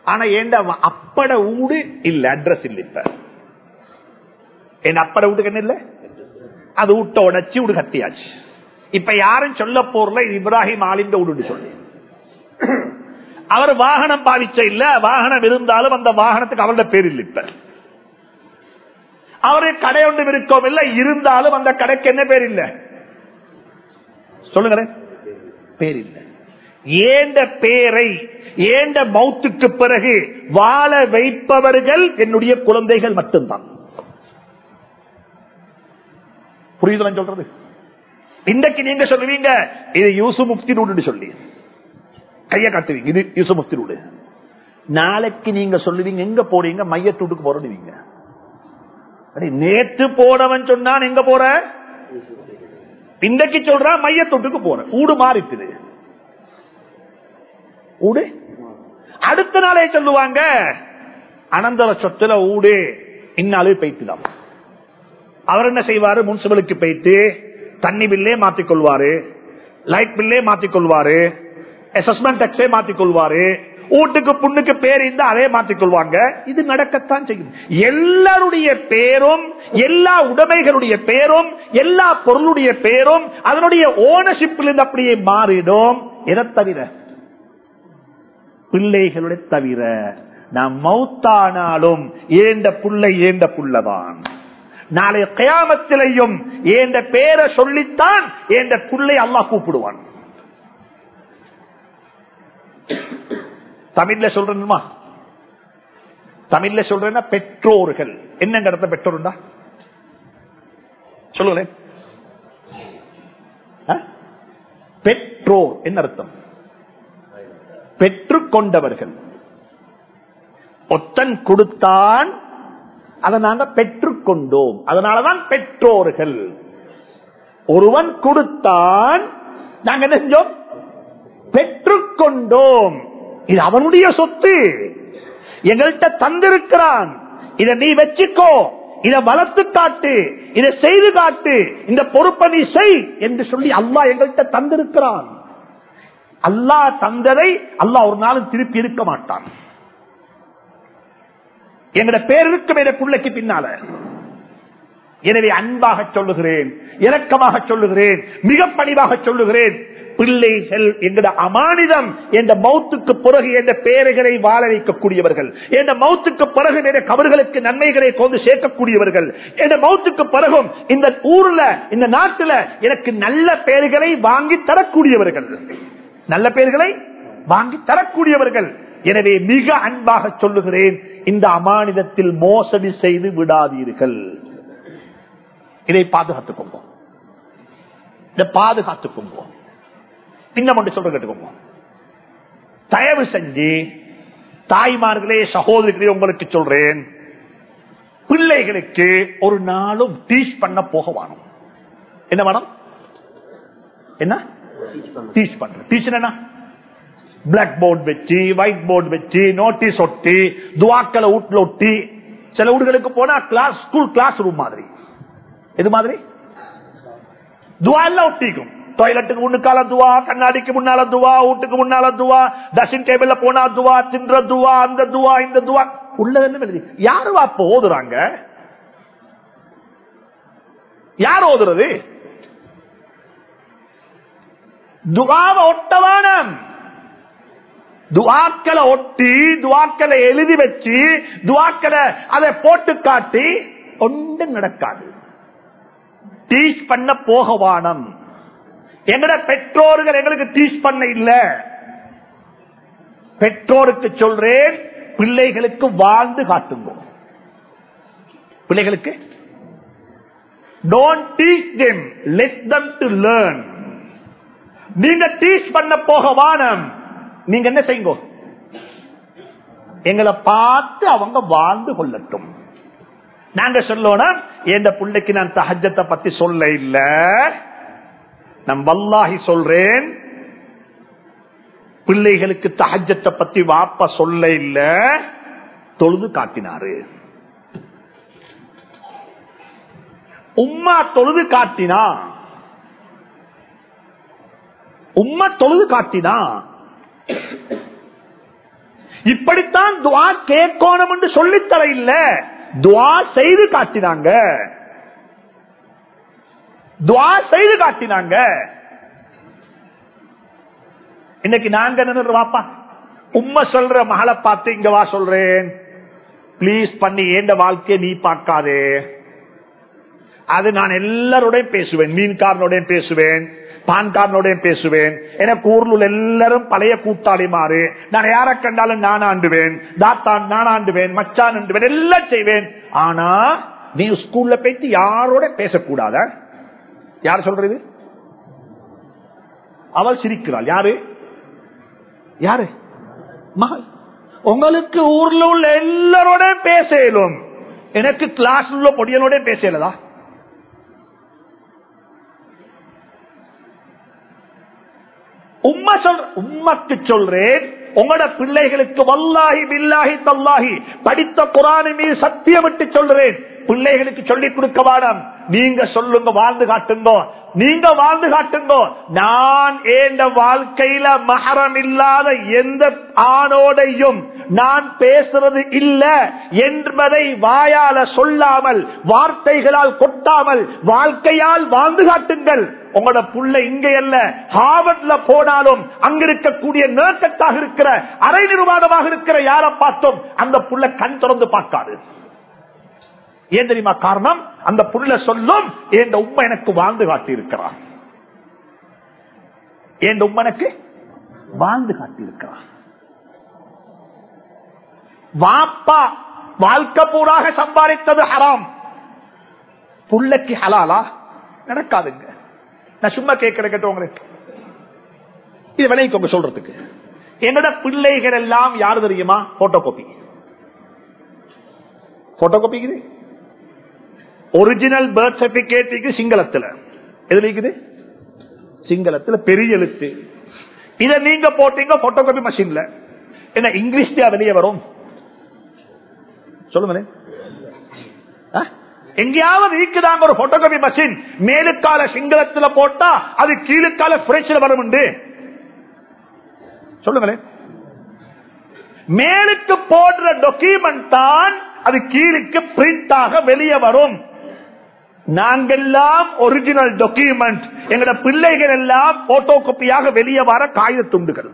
ஆனா ஏண்ட அப்பட ஊடு இல்ல அட்ரஸ் இல்ல இப்ப என் அப்பட வீட்டுக்கு என்ன இல்ல அது வீட்டை உடைச்சு வீடு கட்டியாச்சு இப்ப யாரும் சொல்ல போறல இது இப்ராஹிம் ஆலிந்த வீடு சொல்லி அவர் வாகனம் பாவிச்ச இல்ல வாகனம் இருந்தாலும் அந்த வாகனத்துக்கு அவரோட பேர் இல்லை இப்ப அவரு கடை ஒன்று இருக்கோம் இல்ல இருந்தாலும் அந்த கடைக்கு என்ன பேர் இல்ல சொல்லுங்க பேர் இல்ல ஏண்ட பேரை ஏண்ட மௌத்துக்கு பிறகு வாழ வைப்பவர்கள் என்னுடைய குழந்தைகள் மட்டும்தான் புரியுதுல சொல்றது இன்றைக்கு நீங்க சொல்லுவீங்க இது யூசு முப்தி ரூடு சொல்லி கைய காட்டுவீங்க இது யூசு முப்தி ரூடு நாளைக்கு நீங்க சொல்லுவீங்க எங்க போறீங்க மையத்தூட்டுக்கு போறீங்க நேற்று போனவன் சொன்னான் எங்க போற இன்றைக்கு சொல்றான் மையத்தொட்டுக்கு போற ஊடு மாறிட்டுது ஊடு அடுத்த நாளே சொல்லுவாங்க அனந்தர சொத்துல ஊடு இன்னாலே போய்த்துதான் அவர் என்ன செய்வாரு முனிசிபலுக்கு போயிட்டு தண்ணி பில்லே மாத்திக்கொள்வாரு லைட் பில்லே மாத்திக்கொள்வாரு அசஸ்மெண்ட் டேக்ஸே மாத்திக்கொள்வாரு வீட்டுக்கு புண்ணுக்கு பேர் இருந்தா அதே மாற்றிக்கொள்வாங்க இது நடக்கத்தான் செய்யும் எல்லாருடைய பேரும் எல்லா உடைமைகளுடைய பேரும் எல்லா பொருளுடைய பேரும் அதனுடைய ஓனர்ஷிப்பில் இருந்து அப்படியே மாறிடும் எதை தவிர பிள்ளைகளுடைய தவிர நாம் மௌத்தானாலும் ஏண்ட புள்ளை ஏண்ட புள்ளதான் நாளை கயாமத்திலையும் ஏண்ட பேரை சொல்லித்தான் ஏண்ட புள்ளை அல்லாஹ் கூப்பிடுவான் தமிழ்ல சொல்றேன்மா தமிழ்ல சொல்றேன்னா பெற்றோர்கள் என்னங்க அர்த்தம் பெற்றோருண்டா சொல்லுங்களேன் பெற்றோர் என்ன அர்த்தம் பெற்றுக்கொண்டவர்கள் ஒத்தன் கொடுத்தான் அதை நாங்க பெற்றுக்கொண்டோம் அதனாலதான் பெற்றோர்கள் ஒருவன் கொடுத்தான் நாங்க என்ன செஞ்சோம் பெற்றுக்கொண்டோம் இது அவனுடைய சொத்து எங்கள்கிட்ட தந்திருக்கிறான் இதை நீ வச்சுக்கோ இதை வளர்த்து காட்டு இதை செய்து காட்டு இந்த பொறுப்பை நீ செய் என்று சொல்லி அல்லா எங்கள்கிட்ட தந்திருக்கிறான் அல்லா தந்ததை அல்லா ஒரு நாளும் திருப்பி இருக்க மாட்டான் எங்கட பேர் இருக்கும் என பிள்ளைக்கு பின்னால எனவே அன்பாக சொல்லுகிறேன் இரக்கமாக சொல்லுகிறேன் மிக பணிவாக சொல்லுகிறேன் பிள்ளைகள் என்கிற அமானிதம் என்ற மௌத்துக்கு பிறகு என்ற பேரைகளை வாழ வைக்கக்கூடியவர்கள் என்ற மௌத்துக்கு பிறகு என்ற கபர்களுக்கு நன்மைகளை கொண்டு சேர்க்கக்கூடியவர்கள் என்ற மௌத்துக்கு பிறகும் இந்த ஊர்ல இந்த நாட்டுல எனக்கு நல்ல பெயர்களை வாங்கி தரக்கூடியவர்கள் நல்ல பெயர்களை வாங்கி தரக்கூடியவர்கள் எனவே மிக அன்பாக சொல்லுகிறேன் இந்த அமானிதத்தில் மோசடி செய்து விடாதீர்கள் இதை பாதுகாத்துக் கொள்வோம் இதை பாதுகாத்துக் கொள்வோம் இன்னும் ஒன்று சொல்ற கேட்டுக்கோங்க தயவு செஞ்சு தாய்மார்களே சகோதரிகளே உங்களுக்கு சொல்றேன் பிள்ளைகளுக்கு ஒரு நாளும் டீச் பண்ண போக வேணும் என்ன வேணும் என்ன டீச் பண்ற டீச் என்ன பிளாக் போர்டு வச்சு ஒயிட் போர்டு வச்சு நோட்டீஸ் ஒட்டி துவாக்களை வீட்டுல ஒட்டி சில வீடுகளுக்கு போனா கிளாஸ் ஸ்கூல் கிளாஸ் ரூம் மாதிரி எது மாதிரி துவா எல்லாம் ஒட்டிக்கும் டாய்லெட்டுக்கு முன்னுக்கால துவா கண்ணாடிக்கு முன்னால துவா வீட்டுக்கு முன்னால துவா டஸ்டிங் டேபிள்ல போனா துவா தின்ற துவா அந்த துவா இந்த துவா உள்ளதெல்லாம் எழுதி யாரு அப்ப ஓதுறாங்க யார் ஓதுறது துவாவை ஒட்டவானம் துவாக்களை ஒட்டி துவாக்களை எழுதி வச்சு துவாக்களை அதை போட்டு காட்டி ஒன்றும் நடக்காது டீச் பண்ண போகவானம் எங்கட பெற்றோர்கள் எங்களுக்கு டீச் பண்ண இல்ல பெற்றோருக்கு சொல்றேன் பிள்ளைகளுக்கு வாழ்ந்து காட்டுங்க பிள்ளைகளுக்கு don't teach them let them to learn நீங்க டீச் பண்ண போக வானம் நீங்க என்ன செய்யுங்க எங்களை பார்த்து அவங்க வாழ்ந்து கொள்ளட்டும் நாங்க சொல்லணும் எந்த பிள்ளைக்கு நான் தஹஜத்தை பத்தி சொல்ல இல்ல நான் வல்லாகி சொல்றேன் பிள்ளைகளுக்கு தஹஜத்தை பத்தி வாப்ப சொல்ல இல்ல தொழுது காட்டினாரு உம்மா தொழுது காட்டினா உம்மா தொழுது காட்டினா இப்படித்தான் துவா கேட்கணும் என்று சொல்லித்தர இல்ல துவா செய்து காட்டினாங்க துவா செய்து காட்டினாங்க இன்னைக்கு நாங்க என்ன வாப்பா உண்மை சொல்ற மகளை பார்த்து இங்க வா சொல்றேன் பிளீஸ் பண்ணி ஏண்ட வாழ்க்கையை நீ பார்க்காதே அது நான் எல்லாரோடையும் பேசுவேன் மீன்காரனோடையும் பேசுவேன் பான்காரனோடையும் பேசுவேன் எனக்கு ஊர்ல உள்ள எல்லாரும் பழைய கூட்டாளி மாறு நான் யாரை கண்டாலும் நான் ஆண்டுவேன் தாத்தான் நான் ஆண்டுவேன் மச்சான் ஆண்டுவேன் எல்லாம் செய்வேன் ஆனா நீ ஸ்கூல்ல போயிட்டு யாரோட பேசக்கூடாத யார் சொல்றது அவள் சிரிக்கிறாள் யாரு யாரு மகள் உங்களுக்கு ஊர்ல உள்ள எல்லாரோட பேசலும் எனக்கு கிளாஸ் உள்ள பொடியனோட பேசலதா உம்மா சொல் உம்மக்கு சொல்றேன் உங்களோட பிள்ளைகளுக்கு வல்லாஹி பில்லாஹி தல்லாஹி படித்த குரானை மீது சத்தியம் விட்டு சொல்றேன் பிள்ளைகளுக்கு சொல்லிக் கொடுக்க வாடம் நீங்க சொல்லுங்க வாழ்ந்து காட்டுங்க நீங்க வாழ்ந்து காட்டுங்க நான் ஏண்ட வாழ்க்கையில மகரம் இல்லாத எந்த ஆணோடையும் நான் பேசுறது இல்ல என்பதை வாயால சொல்லாமல் வார்த்தைகளால் கொட்டாமல் வாழ்க்கையால் வாழ்ந்து காட்டுங்கள் உங்களோட புள்ள இங்க அல்ல ஹாவர்ட்ல போனாலும் அங்க இருக்கக்கூடிய நேர்க்கத்தாக இருக்கிற அரை நிர்வாகமாக இருக்கிற யாரை பார்த்தோம் அந்த புள்ள கண் திறந்து பார்க்காது ஏன் தெரியுமா காரணம் அந்த புள்ள சொல்லும் என் உண்மை எனக்கு வாழ்ந்து காட்டி இருக்கிறார் என் உண்மை எனக்கு வாழ்ந்து காட்டி இருக்கிறார் வாப்பா வாழ்க்கை பூராக சம்பாதித்தது ஹராம் புள்ளைக்கு ஹலாலா நடக்காதுங்க நான் சும்மா கேட்கிற கேட்ட உங்களுக்கு இது விளைவிக்கோங்க சொல்றதுக்கு என்னோட பிள்ளைகள் எல்லாம் யாரு தெரியுமா photocopy photocopy original birth certificate சிங்களத்துல எதுல இருக்குது சிங்களத்துல பெரிய எழுத்து இத நீங்க போட்டீங்க போட்டோ காப்பி மஷின்ல என்ன இங்கிலீஷ்ல வெளியே வரும் சொல்லுங்க எங்கேயாவது இருக்குதாங்க ஒரு போட்டோகாபி மஷின் மேலுக்கால சிங்களத்துல போட்டா அது கீழுக்கால பிரெஞ்சில் வரும் சொல்லுங்களேன் மேலுக்கு போடுற டாக்குமெண்ட் தான் அது கீழுக்கு பிரிண்ட் ஆக வெளியே வரும் நாங்கெல்லாம் ஒரிஜினல் டாக்குமெண்ட் எங்களோட பிள்ளைகள் எல்லாம் போட்டோ காப்பியாக வெளியே வர காகித துண்டுகள்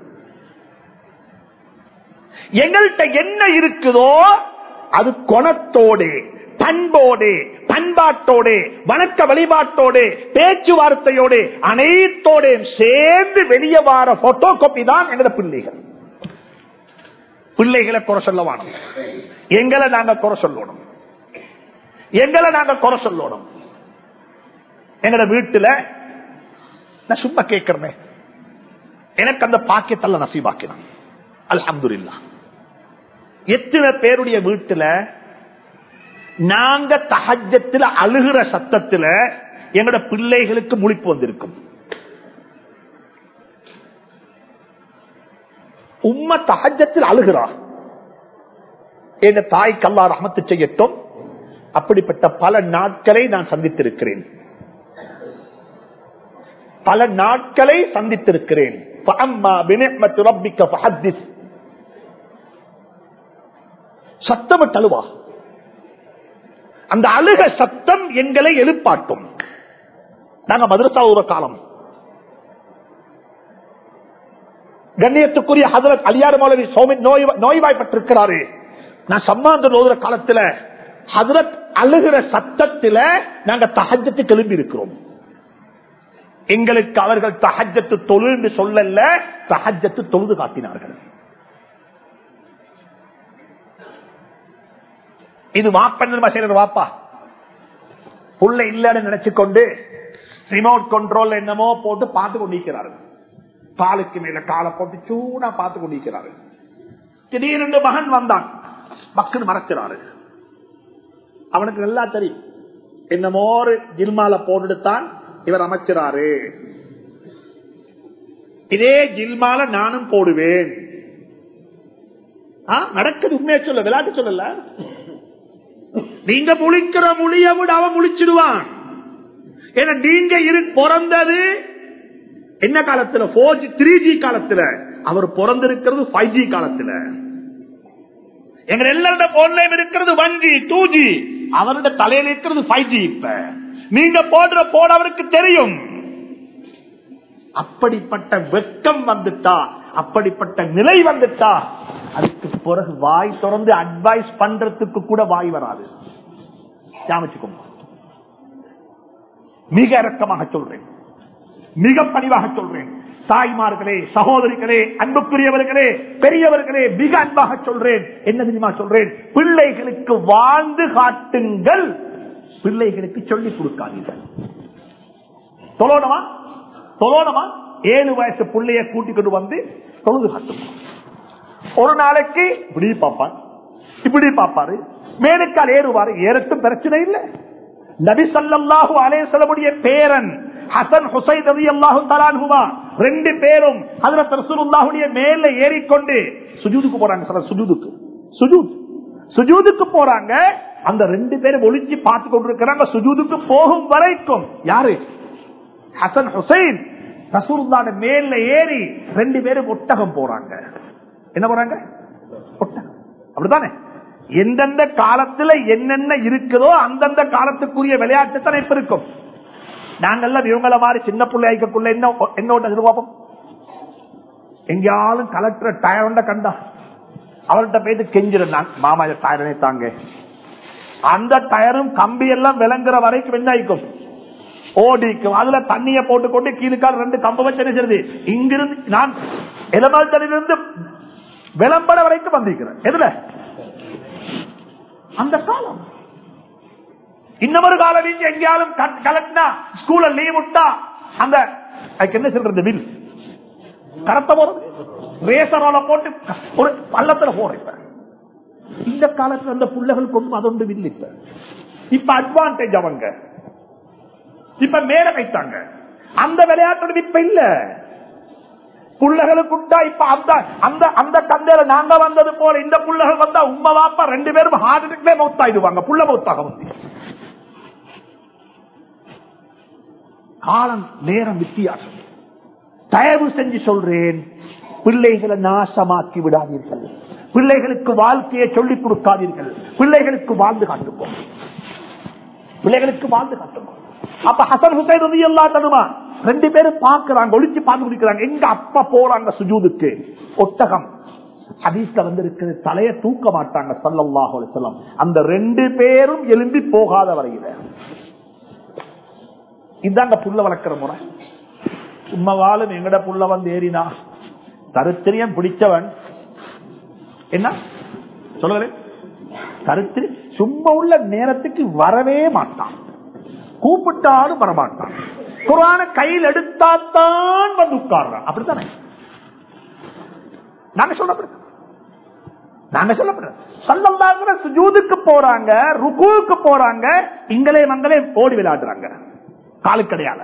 எங்கள்கிட்ட என்ன இருக்குதோ அது குணத்தோடு பண்போடு பண்பாட்டோடு வணக்க வழிபாட்டோடு பேச்சுவார்த்தையோடு அனைத்தோடு சேர்ந்து வெளியே வர போட்டோ காப்பி தான் எங்களோட பிள்ளைகள் பிள்ளைகளை குறை சொல்ல வேணும் எங்களை நாங்க குறை சொல்லணும் எங்களை நாங்க குறை சொல்லணும் எங்களோட வீட்டுல நான் சும்மா கேட்கிறேன் எனக்கு அந்த பாக்கியத்தல்ல நசீபாக்கினான் அல்ஹம்துலில்லாஹ் எத்தனை பேருடைய வீட்டுல நாங்க தஹஜத்துல அழுகிற சத்தத்துல எங்கட பிள்ளைகளுக்கு முழிப்பு வந்திருக்கும் உம்ம தஹஜத்தில் அழுகிறா என் தாய் கல்லா ரஹமத்து செய்யட்டும் அப்படிப்பட்ட பல நாட்களை நான் சந்தித்திருக்கிறேன் பல நாட்களை சந்தித்திருக்கிறேன் சத்தமிட்டு அழுவா அந்த அழுக சத்தம் எங்களை எழுப்பாட்டும் நாங்க மதுரசா ஒரு காலம் கண்ணியத்துக்குரிய ஹதரத் அலியார் மௌலவி சோமி நோய் நோய்வாய்ப்பட்டிருக்கிறாரு நான் சம்மாந்த ஓதுற காலத்துல ஹதரத் அழுகிற சத்தத்துல நாங்க தகஜத்து கிளம்பி இருக்கிறோம் எங்களுக்கு அவர்கள் தகஜத்து தொழுன்னு சொல்லல தகஜத்து தொழுது காட்டினார்கள் இது வாப்பன் செய்யறது வாப்பா புள்ள இல்லன்னு நினைச்சு கொண்டு ரிமோட் கண்ட்ரோல் என்னமோ போட்டு பார்த்து கொண்டிருக்கிறார்கள் காலுக்கு மேல காலை போட்டு சூடா பார்த்து கொண்டிருக்கிறார்கள் திடீரென்று மகன் வந்தான் மக்கள் மறைக்கிறாரு அவனுக்கு நல்லா தெரியும் என்னமோ ஒரு ஜில்மால போட்டுத்தான் இவர் அமைக்கிறாரு இதே ஜில்மால நானும் போடுவேன் நடக்குது உண்மையை சொல்ல விளையாட்டு சொல்லல நீங்க முழிக்கிற மொழிய விட அவன் முழிச்சிடுவான் ஏன்னா நீங்க இரு பிறந்தது என்ன காலத்துல போர் ஜி த்ரீ ஜி காலத்துல அவர் பிறந்திருக்கிறது ஃபைவ் ஜி காலத்துல எங்க எல்லாரோட போன்லயும் இருக்கிறது ஒன் ஜி டூ ஜி அவருடைய தலையில இருக்கிறது ஃபைவ் ஜி இப்ப நீங்க போடுற போட அவருக்கு தெரியும் அப்படிப்பட்ட வெட்கம் வந்துட்டா அப்படிப்பட்ட நிலை வந்துட்டா அதுக்கு பிறகு வாய் திறந்து அட்வைஸ் பண்றதுக்கு கூட வாய் வராது ஞாபகம் மிக இறக்கமாக சொல்றேன் மிக பணிவாக சொல்றேன் தாய்மார்களே சகோதரிகளே அன்புக்குரியவர்களே பெரியவர்களே மிக அன்பாக சொல்றேன் என்ன தெரியுமா சொல்றேன் பிள்ளைகளுக்கு வாழ்ந்து காட்டுங்கள் பிள்ளைகளுக்கு சொல்லிக் கொடுக்காதீர்கள் தொழோனமா தொழோனமா ஏழு வயசு பிள்ளைய கூட்டிக் கொண்டு வந்து தொழுது காட்டும் ஒரு நாளைக்கு இப்படி பார்ப்பான் இப்படி பார்ப்பாரு மேலுக்கால் ஏறுவாரு ஏறட்டும் பிரச்சனை இல்லை நபி சல்லாஹூ அலேசலமுடைய பேரன் ஹசன் ஹுசைன் ரவி அல்லாஹு தலான்ஹுமா ரெண்டு பேரும் ஹசரத் ரசூலுல்லாஹுடைய மேல ஏறிக்கொண்டு சுஜூதுக்கு போறாங்க சார் சுஜூதுக்கு சுஜூத் சுஜூதுக்கு போறாங்க அந்த ரெண்டு பேரும் ஒளிச்சு பார்த்து கொண்டிருக்கிறாங்க சுஜூதுக்கு போகும் வரைக்கும் யாரு ஹசன் ஹுசைன் ரசூலுல்லாட மேல ஏறி ரெண்டு பேரும் ஒட்டகம் போறாங்க என்ன போறாங்க ஒட்டகம் அப்படித்தானே எந்தெந்த காலத்துல என்னென்ன இருக்குதோ அந்தந்த காலத்துக்குரிய விளையாட்டு தான் இப்ப இருக்கும் நாங்கெல்லாம் இவங்கள மாதிரி சின்ன பிள்ளை ஐக்கக்குள்ள என்ன என்ன ஒன்று எதிர்பார்ப்போம் எங்கேயாலும் கலெக்டர் டயர்ண்ட கண்டா அவர்கிட்ட போயிட்டு கெஞ்சிரு நான் மாமா டயரனே தாங்க அந்த டயரும் கம்பி எல்லாம் விளங்குற வரைக்கும் என்ன ஆயிக்கும் ஓடிக்கும் அதுல தண்ணிய போட்டுக்கொண்டு கீழுக்கால் ரெண்டு கம்பு வச்சு என்ன செய்யுது இங்கிருந்து நான் இருந்து விளம்பர வரைக்கும் வந்திருக்கிறேன் எதுல அந்த காலம் இன்னொரு காலம் நீங்க எங்கேயாலும் கலட்டினா ஸ்கூல்ல லீவ் விட்டா அந்த அதுக்கு என்ன சொல்றது வில் கரத்த போறது ரேசரோல போட்டு ஒரு பள்ளத்துல போறேன் இந்த காலத்துல அந்த பிள்ளைகள் கொண்டு அதொண்டு வில் இப்ப இப்ப அட்வான்டேஜ் அவங்க இப்ப மேல வைத்தாங்க அந்த விளையாட்டு இப்ப இல்ல புள்ளகளுக்குண்டா இப்ப அந்த அந்த அந்த கந்தையில நாங்க வந்தது போல இந்த புள்ளகள் வந்தா உண்மை வாப்பா ரெண்டு பேரும் ஹார்ட் அட்டாக்லே மௌத்தாயிடுவாங்க புள்ள மௌத்தாக வந்து காலம் நேரம் வித்தியாசம் தயவு செஞ்சு சொல்றேன் பிள்ளைகளை நாசமாக்கி விடாதீர்கள் பிள்ளைகளுக்கு வாழ்க்கையை சொல்லிக் கொடுக்காதீர்கள் பிள்ளைகளுக்கு வாழ்ந்து காட்டுவோம் பிள்ளைகளுக்கு வாழ்ந்து காட்டுவோம் அப்ப ஹசன் ஹுசைன் ரவி எல்லா தருமா ரெண்டு பேரும் பாக்குறாங்க ஒளிச்சு பார்த்து குடிக்கிறாங்க எங்க அப்பா போறாங்க சுஜூதுக்கு ஒட்டகம் ஹதீஸ்ல வந்து இருக்கிற தலைய தூக்க மாட்டாங்க சல்லல்லாஹு சொல்லம் அந்த ரெண்டு பேரும் எழும்பி போகாத வரையில இதாங்க புள்ள வளர்க்கிற முறை உண்மைவாலும் எங்கட புள்ள வந்து ஏறினா கருத்திரியம் பிடிச்சவன் என்ன சொல்லுங்களேன் கருத்திரி சும்மா உள்ள நேரத்துக்கு வரவே மாட்டான் கூப்பிட்டாலும் வரமாட்டான் குரான கையில் எடுத்தாத்தான் வந்து உட்கார்றான் அப்படித்தானே நாங்க சொல்லப்படுறோம் நாங்க சொல்லப்படுறோம் சொல்லந்தாங்கிற சுஜூதுக்கு போறாங்க ருக்குவுக்கு போறாங்க இங்களே மங்களே ஓடி விளையாடுறாங்க காலுக்கடையால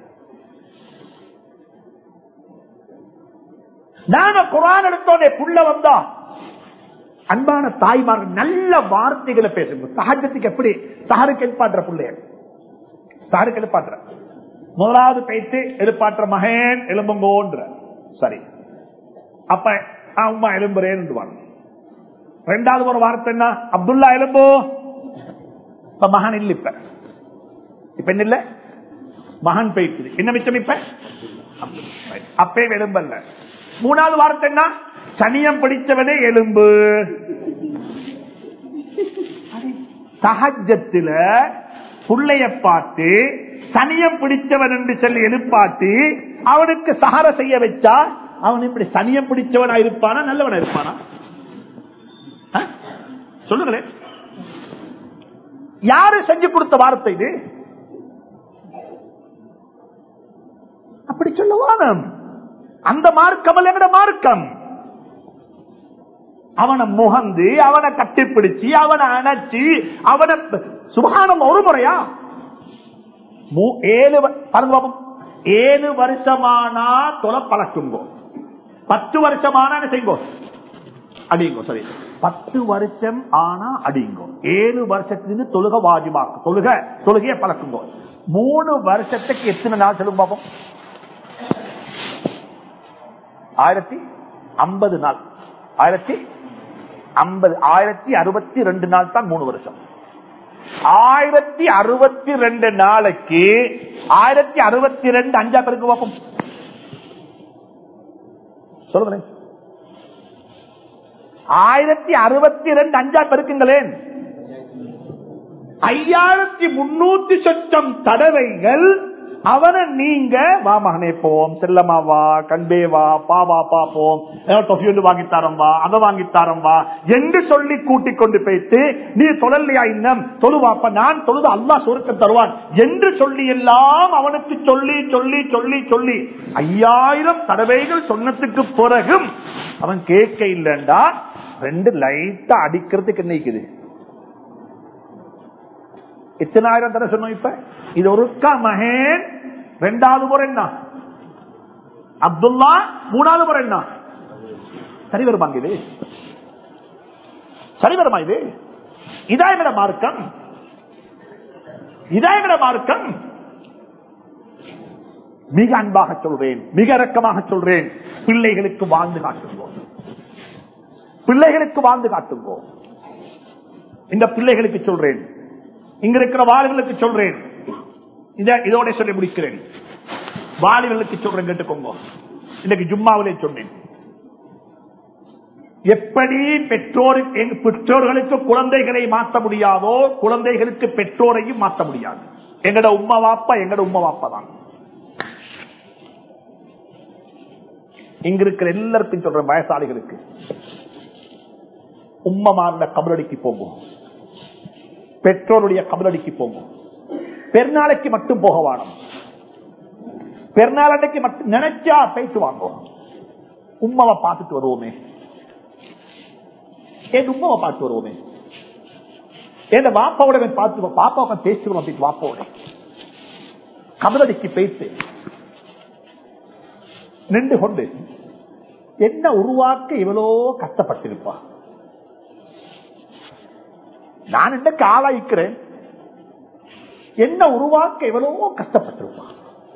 நாங்க குரான் எடுத்தோடனே புள்ள வந்தா அன்பான தாய்மார்கள் நல்ல வார்த்தைகளை பேசுங்க சகஜத்துக்கு எப்படி சஹருக்கு எழுப்பாட்டுற பிள்ளைய சஹருக்கு எழுப்பாட்டுற முதலாவது பேச்சு எழுப்பாட்டுற மகன் எலும்புங்கோன்ற சரி அப்ப அம்மா எலும்புறேன்னு ரெண்டாவது ஒரு வார்த்தை என்ன அப்துல்லா எலும்போ இப்ப மகன் இல்ல இப்ப இப்ப என்ன இல்ல மகன் போயிட்டு என்ன மிச்சம் இப்ப அப்பே எலும்பல்ல மூணாவது வார்த்தை என்ன சனியம் பிடிச்சவனே எலும்பு சகஜத்துல புள்ளைய பார்த்து சனியம் பிடிச்சவன் என்று சொல்லி எழுப்பாட்டி அவனுக்கு சகார செய்ய வச்சா அவன் இப்படி சனியம் பிடிச்சவனா இருப்பானா நல்லவனா இருப்பானா சொல்லுங்களேன் யாரு செஞ்சு கொடுத்த வார்த்தை இது அப்படி சொல்லுவானம் அந்த மார்க்கம் எங்கட மார்க்கம் அவனை முகந்து அவனை கட்டிப்பிடிச்சு அவனை அணைச்சி அவனை சுகானம் ஒரு முறையா ஏழு ஏழு வருஷமானா தொலை பழக்குங்கோ பத்து வருஷமானா செய்யுங்கோ அடிங்கோ சரி பத்து வருஷம் ஆனா அடிங்கோ ஏழு வருஷத்துக்கு தொழுக வாஜிபாக்கு தொழுக தொழுகைய பழக்குங்கோ மூணு வருஷத்துக்கு எத்தனை நாள் சொல்லுங்க பாப்போம் ஆயிரத்தி ஐம்பது நாள் ஆயிரத்தி ஐம்பது ஆயிரத்தி அறுபத்தி ரெண்டு நாள் தான் மூணு வருஷம் ஆயிரத்தி அறுபத்தி ரெண்டு நாளைக்கு ஆயிரத்தி அறுபத்தி ரெண்டு அஞ்சா பேருக்கு பார்ப்போம் சொல்லுங்களேன் ஆயிரத்தி அறுபத்தி ரெண்டு அஞ்சா பெருக்குங்களேன் ஐயாயிரத்தி முன்னூத்தி சொச்சம் தடவைகள் அவனை நீங்க வா மகனே போம் செல்லமா வா கண்பே வா பாவா பாப்போம் தொஃபி ஒன்று வாங்கித்தாரம் வா அதை வாங்கித்தாரம் வா என்று சொல்லி கூட்டிக் கொண்டு போயிட்டு நீ தொழலையா இன்னம் தொழுவாப்ப நான் தொழுது அல்லா சுருக்க தருவான் என்று சொல்லி எல்லாம் அவனுக்கு சொல்லி சொல்லி சொல்லி சொல்லி ஐயாயிரம் தடவைகள் சொன்னதுக்கு பிறகும் அவன் கேட்க இல்லைண்டா ரெண்டு லைட்டா அடிக்கிறதுக்கு நினைக்குது எத்தனாயிரம் தடவை சொன்னோம் இப்ப இது ஒரு மகேன் ரெண்டாவது முறை என்ன அப்துல்லா மூணாவது முறை என்ன சரி வருமாங்க இது சரி வருமா இது இதாயமிட மார்க்கம் இதாயமிட மார்க்கம் மிக அன்பாக சொல்றேன் மிக இறக்கமாக சொல்றேன் பிள்ளைகளுக்கு வாழ்ந்து காட்டுவோம் பிள்ளைகளுக்கு வாழ்ந்து காட்டுவோம் இந்த பிள்ளைகளுக்கு சொல்றேன் இங்க இருக்கிற வாலிபர்களுக்கு சொல்றேன் இதோட சொல்லி முடிக்கிறேன் வாலிபர்களுக்கு சொல்றேன் கேட்டுக்கோங்க இன்னைக்கு ஜும்மாவிலே சொன்னேன் எப்படி பெற்றோர் பெற்றோர்களுக்கு குழந்தைகளை மாற்ற முடியாதோ குழந்தைகளுக்கு பெற்றோரையும் மாற்ற முடியாது எங்கட உம்மா வாப்பா எங்கட உம்மா வாப்பா தான் இங்க இருக்கிற எல்லாருக்கும் சொல்ற வயசாளிகளுக்கு உம்மமார்ந்த கபலடிக்கு போகும் பெற்றோருடைய கபலடிக்கு போகும் பெருநாளைக்கு மட்டும் போக வானம் பெருநாளைக்கு மட்டும் நினைச்சா பேச்சு வாங்குவோம் உம்மாவை பார்த்துட்டு வருவோமே என் உம்மாவை பார்த்து வருவோமே என் வாப்பாவோட பார்த்து பாப்பாவை பேசுவோம் அப்படின்னு வாப்பாவோட கபலடிக்கு பேசு நின்று கொண்டு என்ன உருவாக்க இவ்வளோ கஷ்டப்பட்டிருப்பா நான் என்ன காலாய்க்கிறேன் என்ன உருவாக்க எவ்வளவோ கஷ்டப்பட்டிருப்பான்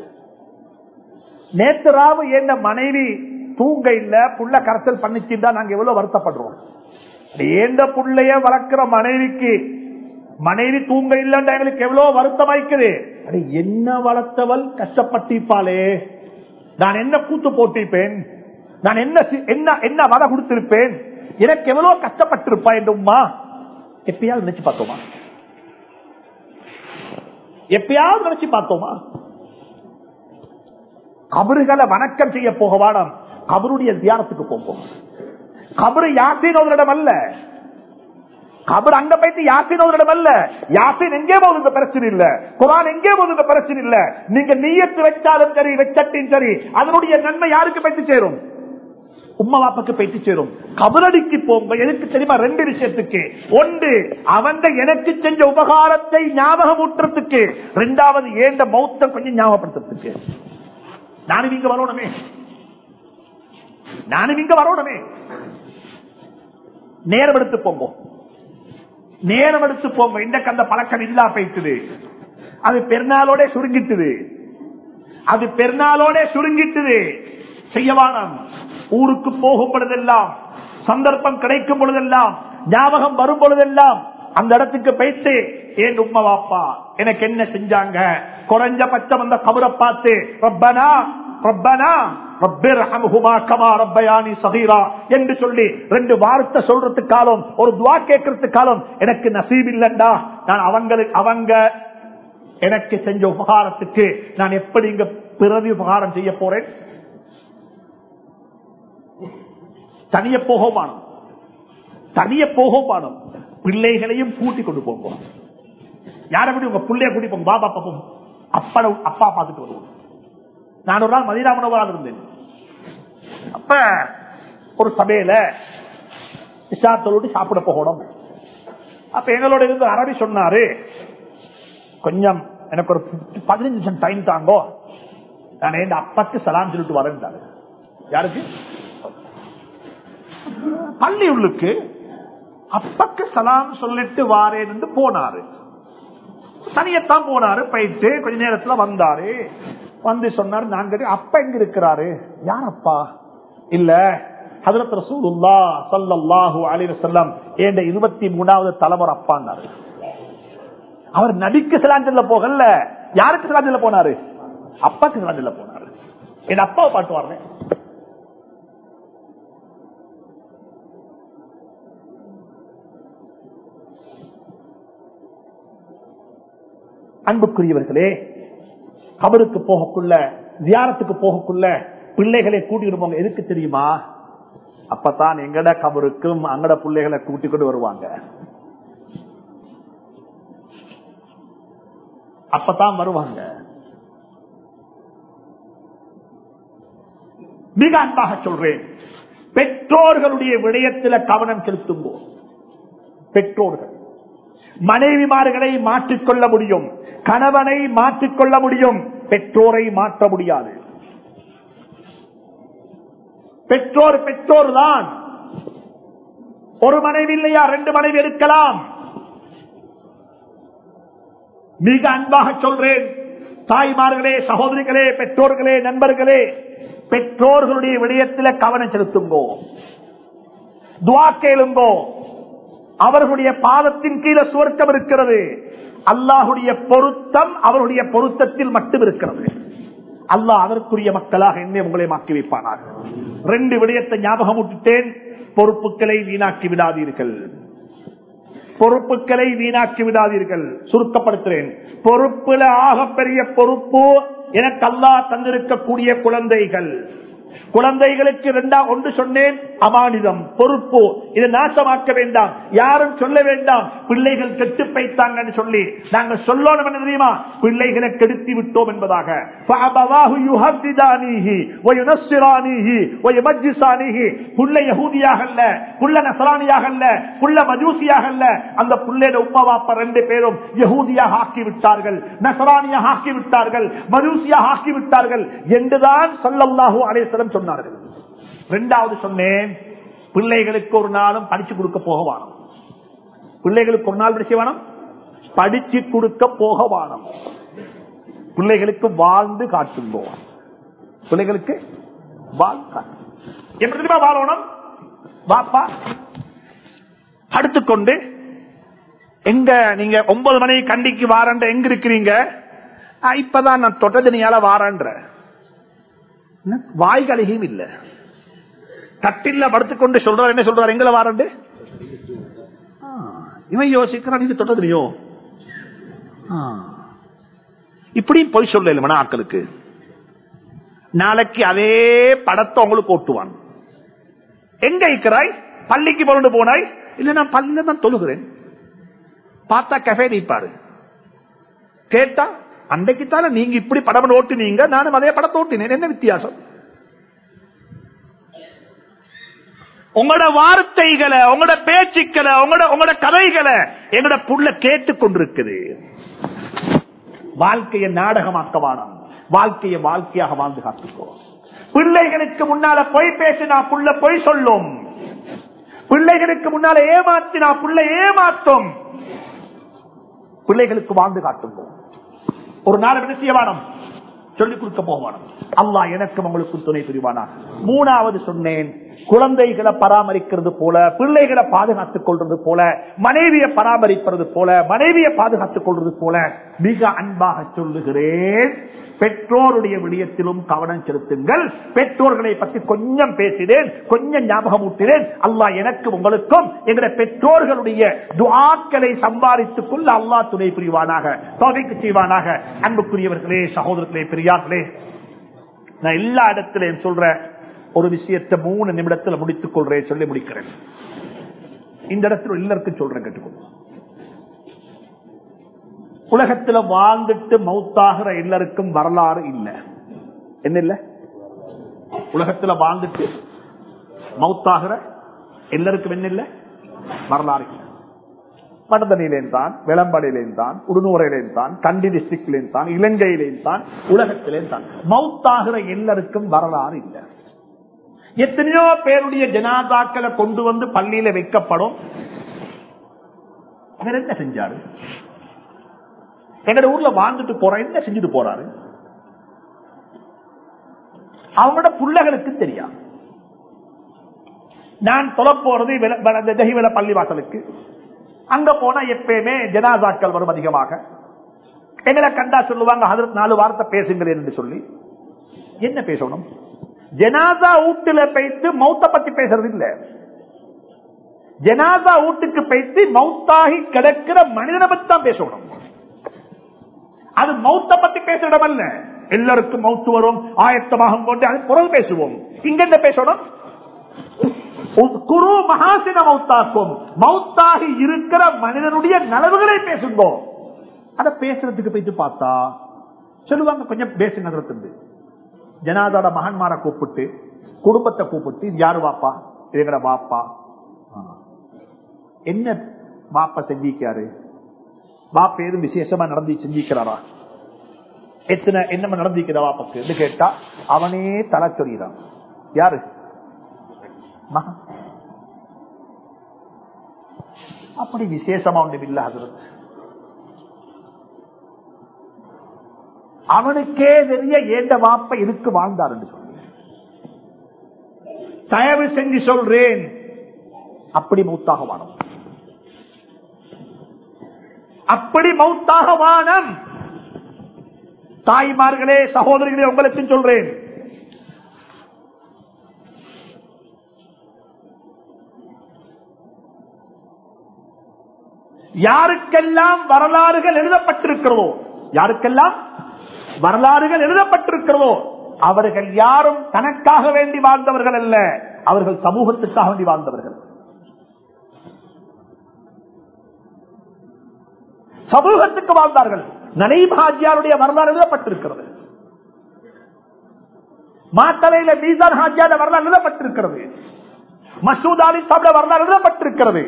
நேத்தராவு என்ன மனைவி தூங்க இல்ல புள்ள கரத்தல் பண்ணிச்சுட்டா நாங்க எவ்வளவு வருத்தப்படுறோம் ஏந்த புள்ளைய வளர்க்கிற மனைவிக்கு மனைவி தூங்க இல்லைன்ற எங்களுக்கு எவ்வளவு வருத்தமாய்க்குது அது என்ன வளர்த்தவள் கஷ்டப்பட்டிருப்பாளே நான் என்ன கூத்து போட்டிருப்பேன் நான் என்ன என்ன என்ன வர கொடுத்திருப்பேன் எனக்கு எவ்வளவு கஷ்டப்பட்டிருப்பா என்றும்மா எப்பயாவது நினைச்சு பார்த்தோமா எப்பயாவது நினைச்சு பார்த்தோமா கபறுகளை வணக்கம் செய்ய போக வாடம் கபருடைய தியானத்துக்கு போகும் கபரு யாசினோதரிடம் அல்ல கபர் அங்க போயிட்டு யாசினோதரிடம் அல்ல யாசின் எங்கே போகுது இந்த பிரச்சனை இல்ல குரான் எங்கே போகுது இந்த பிரச்சனை இல்ல நீங்க நீயத்து வச்சாலும் சரி வச்சட்டின் சரி அதனுடைய நன்மை யாருக்கு போயிட்டு சேரும் உம்மா வாப்பாக்கு போயிட்டு சேரும் கபரடிக்கு போங்க எதுக்கு தெரியுமா ரெண்டு விஷயத்துக்கு ஒன்று அவன் எனக்கு செஞ்ச உபகாரத்தை ஞாபகம் ஊட்டுறதுக்கு ரெண்டாவது ஏந்த மௌத்த கொஞ்சம் ஞாபகப்படுத்துறதுக்கு நானும் இங்க வரணுமே நானும் இங்க வரணுமே நேரம் எடுத்து போங்க நேரம் எடுத்து போங்க இன்றைக்கு அந்த பழக்கம் இல்லா போயிட்டுது அது பெருநாளோட சுருங்கிட்டுது அது பெருநாளோட சுருங்கிட்டுது செய்யவானம் ஊருக்கு போகும் பொழுதெல்லாம் சந்தர்ப்பம் கிடைக்கும் பொழுதெல்லாம் ஞாபகம் வரும் பொழுதெல்லாம் அந்த இடத்துக்கு போயிட்டு ஏன் உண்மை வாப்பா எனக்கு என்ன செஞ்சாங்க குறைஞ்ச பட்சம் அந்த கபரை பார்த்து ரப்பனா ரப்பனா என்று சொல்லி ரெண்டு வார்த்தை சொல்றதுக்கு காலம் ஒரு துவா கேட்கறதுக்கு காலம் எனக்கு நசீப் இல்லண்டா நான் அவங்களுக்கு அவங்க எனக்கு செஞ்ச உபகாரத்துக்கு நான் எப்படி இங்க பிறவி உபகாரம் செய்ய போறேன் தனிய போகமானம் தனிய போகமானம் பிள்ளைகளையும் கூட்டி கொண்டு போகும் யாரை விட உங்க பிள்ளைய கூட்டி போங்க பாபா பாப்போம் அப்பா அப்பா பார்த்துட்டு வருவோம் நான் ஒரு நாள் மதிராமனவராக இருந்தேன் அப்ப ஒரு சபையில விசாரத்தோடு சாப்பிட போகணும் அப்ப எங்களோட இருந்து அரபி சொன்னாரு கொஞ்சம் எனக்கு ஒரு பதினஞ்சு நிமிஷம் டைம் தாங்கோ நான் என் அப்பாக்கு சலாம் சொல்லிட்டு வரேன் யாருக்கு பள்ளி உள்ளுக்கு அப்பக்கு சலாம் சொல்லிட்டு வாரேன் என்று போனாரு தனியத்தான் போனாரு போயிட்டு கொஞ்ச நேரத்துல வந்தாரு வந்து சொன்னாரு நாங்க அப்பா எங்க இருக்கிறாரு யார் அப்பா இல்ல ஹதரத் ரசூலுல்லா ஸல்லல்லாஹு அலைஹி வஸல்லம் என்ற இருபத்தி மூணாவது தலைவர் அப்பான்னாரு அவர் நபிக்கு சிலாஞ்சல்ல போகல யாருக்கு சிலாஞ்சல்ல போனாரு அப்பாக்கு சிலாஞ்சல்ல போனாரு என் அப்பாவை பாட்டு வரேன் அன்புக்குரியவர்களே கபருக்கு போகக்குள்ள தியானத்துக்கு போகக்குள்ள பிள்ளைகளை கூட்டிட்டு போங்க எதுக்கு தெரியுமா அப்பதான் எங்கட கபருக்கும் அங்கட பிள்ளைகளை கூட்டிக் கொண்டு வருவாங்க அப்பதான் வருவாங்க மிக அன்பாக சொல்றேன் பெற்றோர்களுடைய விடயத்தில் கவனம் செலுத்தும் பெற்றோர்கள் மனைவிமார்களை மாற்றிக்கொள்ள முடியும் கணவனை மாற்றிக்கொள்ள முடியும் பெற்றோரை மாற்ற முடியாது பெற்றோர் பெற்றோர் தான் ஒரு மனைவி இல்லையா ரெண்டு மனைவி இருக்கலாம் மிக அன்பாக சொல்றேன் தாய்மார்களே சகோதரிகளே பெற்றோர்களே நண்பர்களே பெற்றோர்களுடைய விடயத்தில் கவனம் செலுத்துங்கோ துவா கேளுங்கோ அவர்களுடைய பாதத்தின் கீழே சுவர்க்கம் இருக்கிறது அல்லாஹுடைய பொருத்தம் அவருடைய பொருத்தத்தில் மட்டும் இருக்கிறது அல்லாஹ் அதற்குரிய மக்களாக என்னை உங்களை மாக்கி வைப்பானாக ரெண்டு விடயத்தை ஞாபகம் விட்டுட்டேன் பொறுப்புகளை வீணாக்கி விடாதீர்கள் பொறுப்புகளை வீணாக்கி விடாதீர்கள் சுருக்கப்படுத்துறேன் பொறுப்புல ஆகப்பெரிய பொறுப்பு எனக்கு அல்லாஹ் தந்திருக்கக்கூடிய குழந்தைகள் குழந்தைகளுக்கு இரண்டா ஒன்று சொன்னேன் அமானிதம் பொறுப்பு இதை நாசமாக்க வேண்டாம் யாரும் சொல்ல வேண்டாம் பிள்ளைகள் கெட்டு பைத்தாங்கன்னு சொல்லி நாங்கள் சொல்லணும் என்ன தெரியுமா பிள்ளைகளை கெடுத்தி விட்டோம் என்பதாக فَأَبَوَاهُ يُهَوِّدَانِهِ وَيُنَصِّرَانِهِ وَيُمَجِّسَانِهِ புள்ள யகூதியாக அல்ல புள்ள நசரானியாக அல்ல புள்ள மஜூசியாக அல்ல அந்த புள்ளையோட உப்பா வாப்பா ரெண்டு பேரும் யகூதியாக ஆக்கி விட்டார்கள் நசரானியாக ஆக்கி விட்டார்கள் மஜூசியாக ஆக்கி விட்டார்கள் என்றுதான் சொல்லல்லாஹு அலேசலம் சொன்னார்கள் இரண்டாவது சொன்னேன் பிள்ளைகளுக்கு ஒரு நாளும் படிச்சு கொடுக்க போக வானம் பிள்ளைகளுக்கு ஒரு நாள் படிச்சு வேணும் படிச்சு கொடுக்க போக வானம் பிள்ளைகளுக்கு வாழ்ந்து காட்டுங்கோ பிள்ளைகளுக்கு வாழ்ந்து காட்டு எப்படி தெரியுமா வாழணும் வாப்பா அடுத்துக்கொண்டு எங்க நீங்க ஒன்பது மணி கண்டிக்கு வாரன்ற எங்க இருக்கிறீங்க ஆ, இப்பதான் நான் தொட்டதனியால வாரன்ற வாய்களையும் இல்ல கட்டில்ல படுத்துக்கொண்டு சொல்றாரு என்ன சொல்றாரு எங்களை வாரண்டு ஆ, இவன் யோசிக்கிறான் இது தொட்டதுலையோ இப்படி போய் சொல்ல மன ஆக்களுக்கு நாளைக்கு அதே படத்தை உங்களுக்கு ஓட்டுவான் எங்க இருக்கிறாய் பள்ளிக்கு புரண்டு போனாய் இல்ல நான் பள்ளியில தான் தொழுகிறேன் பார்த்தா கஃபே நீப்பாரு கேட்டா அன்றைக்கு தானே நீங்க இப்படி படம் ஓட்டினீங்க நானும் அதே படத்தை ஓட்டினேன் என்ன வித்தியாசம் உங்களோட வார்த்தைகளை உங்களோட பேச்சுக்களை உங்களோட உங்களோட கதைகளை எங்களோட புள்ள கேட்டுக் கொண்டிருக்குது வாழ்க்கையை நாடகமாக்க வானம் வாழ்க்கையை வாழ்க்கையாக வாழ்ந்து காத்துக்கோ பிள்ளைகளுக்கு முன்னால பொய் பேசினா புள்ள பொய் சொல்லும் பிள்ளைகளுக்கு முன்னால ஏமாத்தினா புள்ள ஏமாத்தும் பிள்ளைகளுக்கு வாழ்ந்து காட்டுவோம் ஒரு நாள் என்ன செய்ய வேணும் சொல்லிக் கொடுக்க போவானம் அல்லாஹ் எனக்கும் உங்களுக்கு துணை புரிவானா மூணாவது சொன்னேன் குழந்தைகளை பராமரிக்கிறது போல பிள்ளைகளை பாதுகாத்துக் கொள்றது போல மனைவியை பராமரிப்பது போல மனைவியை பாதுகாத்துக் கொள்றது போல மிக அன்பாக சொல்லுகிறேன் பெற்றோருடைய விடயத்திலும் கவனம் செலுத்துங்கள் பெற்றோர்களை பற்றி கொஞ்சம் பேசினேன் கொஞ்சம் ஞாபகம் ஊட்டினேன் அல்லாஹ் எனக்கு உங்களுக்கும் எங்களுடைய பெற்றோர்களுடைய துவாக்களை சம்பாதித்துக் கொள்ள அல்லாஹ் துணை புரிவானாக தொகைக்கு செய்வானாக அன்புக்குரியவர்களே சகோதரர்களே பெரியார்களே நான் எல்லா இடத்திலையும் சொல்ற ஒரு விஷயத்தை மூணு நிமிடத்தில் முடித்துக் கொள்றேன் சொல்லி முடிக்கிறேன் இந்த இடத்துல எல்லாருக்கும் சொல்றேன் கேட்டுக்கொள்ளும் உலகத்துல வாழ்ந்துட்டு மௌத்தாகிற எல்லாருக்கும் வரலாறு இல்ல என்ன இல்ல உலகத்துல வாழ்ந்துட்டு மௌத்தாகிற எல்லாருக்கும் என்ன இல்ல வரலாறு இல்ல வடதனிலேன் தான் விளம்படையிலேன் தான் உடுநூரையிலேன் தான் கண்டி டிஸ்ட்ரிக்ட்லேன் தான் இலங்கையிலேன் தான் உலகத்திலேன் தான் மௌத்தாகிற எல்லாருக்கும் வரலாறு இல்லை எத்தனையோ பேருடைய ஜனாதாக்களை கொண்டு வந்து பள்ளியில வைக்கப்படும் அவர் என்ன செஞ்சாரு எங்க ஊர்ல வாழ்ந்துட்டு போற என்ன செஞ்சுட்டு போறாரு அவங்களோட புள்ளகளுக்கு தெரியாது நான் தொலை போறது வெல- வெல- இந்த ஜஹிவல பள்ளி வாசலுக்கு அங்க போனா எப்பயுமே ஜனாதாக்கள் வரும் அதிகமாக எங்களை கண்டா சொல்லுவாங்க ஹதரத் நாலு வார்த்தை பேசுங்களேன் என்று சொல்லி என்ன பேசணும் ஜனாதா வீட்டுல போயிட்டு மௌத்த பத்தி பேசுறது இல்ல ஜனாதா வீட்டுக்கு போயிட்டு மௌத்தாகி கிடக்கிற மனிதனை பத்தி தான் பேசணும் அது மௌத்த பத்தி பேசுற இடம் அல்ல எல்லாருக்கும் மௌத்து வரும் ஆயத்தமாகும் கொண்டு அது குரல் பேசுவோம் இங்க என்ன பேசணும் குரு மகாசின மௌத்தாக்கும் மௌத்தாகி இருக்கிற மனிதனுடைய நலவுகளை பேசுங்கோ அத பேசுறதுக்கு போயிட்டு பார்த்தா சொல்லுவாங்க கொஞ்சம் பேசி நகரத்துண்டு ஜனாதோட மகன்மார கூப்பிட்டு குடும்பத்தை கூப்பிட்டு இது யாரு வாப்பா இது எங்கட வாப்பா ஆ. என்ன வாப்பா செஞ்சிக்காரு வாப்ப ஏதும் விசேஷமா நடந்து செஞ்சிக்கிறாரா எத்தனை என்னமா நடந்திருக்கிற வாப்பாக்கு என்று கேட்டா அவனே தலை சொல்கிறான் யாரு மகன் அப்படி விசேஷமா ஒன்றும் இல்ல ஹசரத் அவனுக்கே தெரிய ஏண்ட வாப்ப இருக்கு வாழ்ந்தார் என்று சொல்லி தயவு செஞ்சு சொல்றேன் அப்படி மௌத்தாக வானம் அப்படி மௌத்தாக வானம் தாய்மார்களே சகோதரிகளே உங்களுக்கு சொல்றேன் யாருக்கெல்லாம் வரலாறுகள் எழுதப்பட்டிருக்கிறதோ யாருக்கெல்லாம் வரலாறுகள் எழுதப்பட்டிருக்கிறதோ அவர்கள் யாரும் தனக்காக வேண்டி வாழ்ந்தவர்கள் அல்ல அவர்கள் சமூகத்துக்காக வேண்டி வாழ்ந்தவர்கள் சமூகத்துக்கு வாழ்ந்தார்கள் நனைபாஜியாருடைய வரலாறு எழுதப்பட்டிருக்கிறது மாத்தலையில மீசான் ஹாஜியாட வரலாறு எழுதப்பட்டிருக்கிறது மசூத் அலி சாப்பிட வரலாறு எழுதப்பட்டிருக்கிறது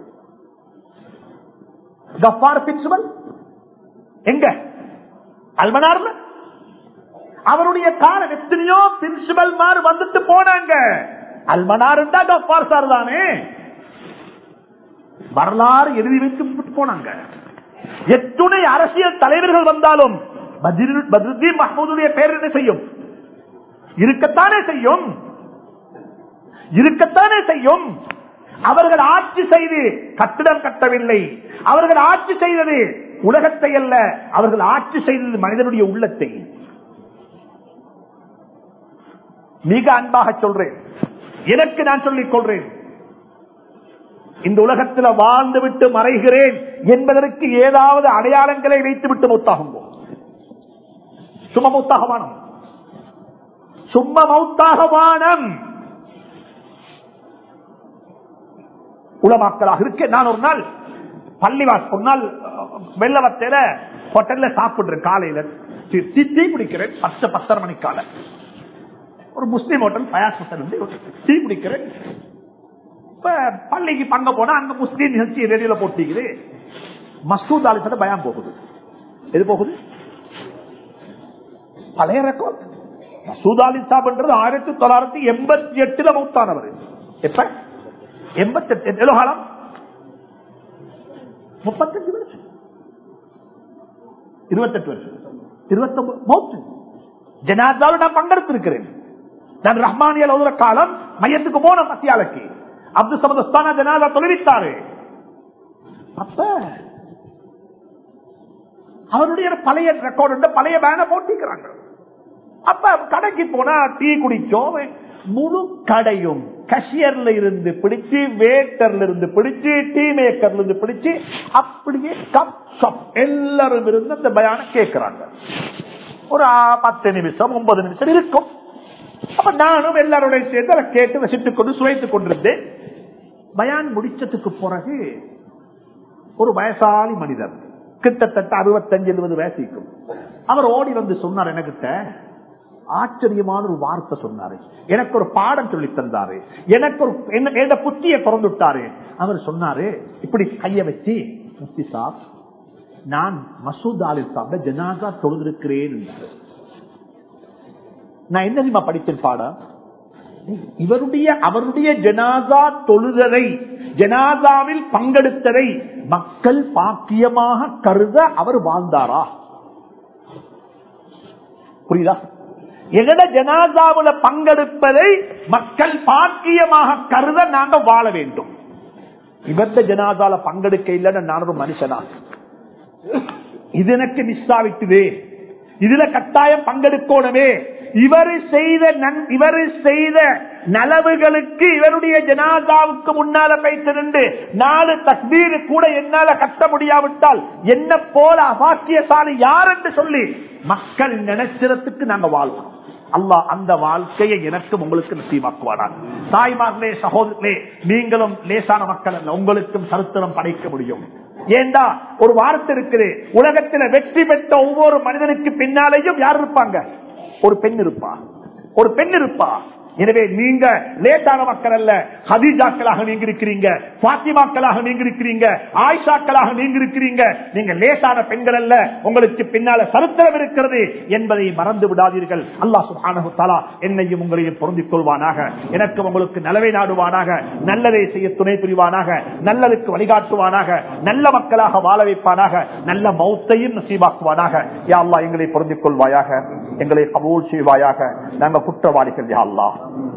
கஃபார் பிரின்சிபல் எங்க அல்மனார்ல அவருடைய காலம் எத்தனையோ பிரின்சிபல் மார் வந்துட்டு போனாங்க அல்மனார் கஃபார் சார் தானே வரலாறு எழுதி வைத்து விட்டு போனாங்க எத்துணை அரசியல் தலைவர்கள் வந்தாலும் பத்ரு- பத்ருத்தீன் மஹமூதுடைய பேர் என்ன செய்யும் இருக்கத்தானே செய்யும் இருக்கத்தானே செய்யும் அவர்கள் ஆட்சி செய்து கட்டிடம் கட்டவில்லை அவர்கள் ஆட்சி செய்தது உலகத்தை அல்ல அவர்கள் ஆட்சி செய்தது மனிதனுடைய உள்ளத்தை மிக அன்பாக சொல்றேன் எனக்கு நான் சொல்லிக் கொள்றேன் இந்த உலகத்தில் வாழ்ந்து விட்டு மறைகிறேன் என்பதற்கு ஏதாவது அடையாளங்களை வைத்து விட்டு மௌத்தாகும் சும்மா மௌத்தாக வானம் சும்மா மௌத்தாக வானம் உலமாக்களாக இருக்க நான் ஒரு நாள் பள்ளிவாஸ் ஒரு நாள் வெள்ளவத்தையில ஹோட்டல்ல சாப்பிடுறேன் காலையில டீ- டீ டீ குடிக்கிறேன் பத்து பத்தரை மணிக்கால ஒரு முஸ்லீம் ஹோட்டல் பயாஸ் ஹோட்டல் வந்து ஒரு டீ குடிக்கிறேன் இப்ப பள்ளிக்கு பங்க போனா அங்க முஸ்லீம் நிகழ்ச்சி ரேடியோல போட்டிக்குது மசூத் அலிசட பயம் போகுது எது போகுது பழைய ரெக்கார்ட் மசூத் அலி சாப்ன்றது ஆயிரத்தி தொள்ளாயிரத்தி எண்பத்தி எட்டுல மௌத்தானவர் எப்ப எண்பத்தி எட்டு எவ்வளவு காலம் முப்பத்தஞ்சு வருஷம் இருபத்தெட்டு வருஷம் இருபத்தொன்பது மௌத்து ஜனாதாவில் நான் பங்கெடுத்திருக்கிறேன் நான் ரஹ்மானியல் ஓதுற காலம் மையத்துக்கு போன மத்தியாலக்கு அப்துல் சமதஸ்தான ஜனாதா தொழுவித்தாரு அப்ப அவருடைய பழைய ரெக்கார்டு பழைய பேன போட்டிக்கிறாங்க அப்ப கடைக்கு போனா டீ குடிச்சோம் முழு கடையும் கஷியர்ல இருந்து பிடிச்சு வேட்டர்ல இருந்து பிடிச்சு டீ மேக்கர்ல இருந்து பிடிச்சு அப்படியே கப் கப் எல்லாரும் இருந்து அந்த பயான கேட்கிறாங்க ஒரு ஆ, பத்து நிமிஷம் ஒன்பது நிமிஷம் இருக்கும் அப்ப நானும் எல்லாரோட சேர்ந்து அதை கேட்டு ரசித்துக் கொண்டு சுவைத்துக் கொண்டிருந்தேன் பயான் முடிச்சதுக்கு பிறகு ஒரு வயசாலி மனிதர் கிட்டத்தட்ட அறுபத்தஞ்சு எழுபது வயசுக்கும் அவர் ஓடி வந்து சொன்னார் எனக்கிட்ட ஆச்சரியமான ஒரு வார்த்தை சொன்னாரு எனக்கு ஒரு பாடம் சொல்லி தந்தாரு எனக்கு ஒரு என்ன- என்ன புத்திய திறந்துட்டாரு அவர் சொன்னாரு இப்படி கைய வச்சு முஃப்தி சாப் நான் மசூத் அலி சாப்பிட ஜனாதா தொழுதிருக்கிறேன் என்றாரு நான் என்ன தெரியுமா படித்தேன் பாடம் இவருடைய அவருடைய ஜனாதா தொழுதலை ஜனாதாவில் பங்கெடுத்ததை மக்கள் பாக்கியமாக கருத அவர் வாழ்ந்தாரா புரியுதா எங்கட ஜனாதாவுல பங்கெடுப்பதை மக்கள் பாக்கியமாக கருத நாங்க வாழ வேண்டும் இவத்த ஜனாதால பங்கெடுக்க இல்லைன்னு நான் ஒரு மனுஷனா இது எனக்கு மிஸ் ஆவிட்டுவே இதுல கட்டாயம் பங்கெடுக்கணுமே இவர் செய்த நன்- இவர் செய்த நலவுகளுக்கு இவருடைய ஜனாதாவுக்கு முன்னால வைத்து நின்று நாலு தக்பீர் கூட என்னால கட்ட முடியாவிட்டால் என்ன போல அபாக்கியசாலி யார் என்று சொல்லி மக்கள் நினைச்சிடத்துக்கு நாங்க வாழ்வோம் அல்லாஹ் அந்த வாழ்க்கையை எனக்கும் உங்களுக்கு நசீவாக்குவானார் தாய்மார்களே சகோதரர்களே நீங்களும் லேசான மக்கள் அல்ல உங்களுக்கும் சரித்திரம் படைக்க முடியும் ஏண்டா ஒரு வார்த்தை இருக்குது உலகத்துல வெற்றி பெற்ற ஒவ்வொரு மனிதனுக்கு பின்னாலேயும் யார் இருப்பாங்க ஒரு பெண் இருப்பா ஒரு பெண் இருப்பா எனவே நீங்க லேட்டான மக்கள் அல்ல ஹதீஜாக்களாக நீங்க இருக்கிறீங்க பாத்திமாக்களாக நீங்க இருக்கிறீங்க ஆயிஷாக்களாக நீங்க இருக்கிறீங்க நீங்க லேட்டான பெண்கள் அல்ல உங்களுக்கு பின்னால சரித்திரம் இருக்கிறது என்பதை மறந்து விடாதீர்கள் அல்லாஹ் சுப்ஹானஹு தஆலா என்னையும் உங்களையும் பொருந்திக் கொள்வானாக எனக்கு உங்களுக்கு நலவை நாடுவானாக நல்லதை செய்ய துணை புரிவானாக நல்லதுக்கு வழிகாட்டுவானாக நல்ல மக்களாக வாழ வைப்பானாக நல்ல மௌத்தையும் நசீபாக்குவானாக யா அல்லாஹ் எங்களை பொருந்திக் கொள்வாயாக எங்களை கபூல் செய்வாயாக நாங்கள் குற்றவாளிகள் யா அல்லாஹ்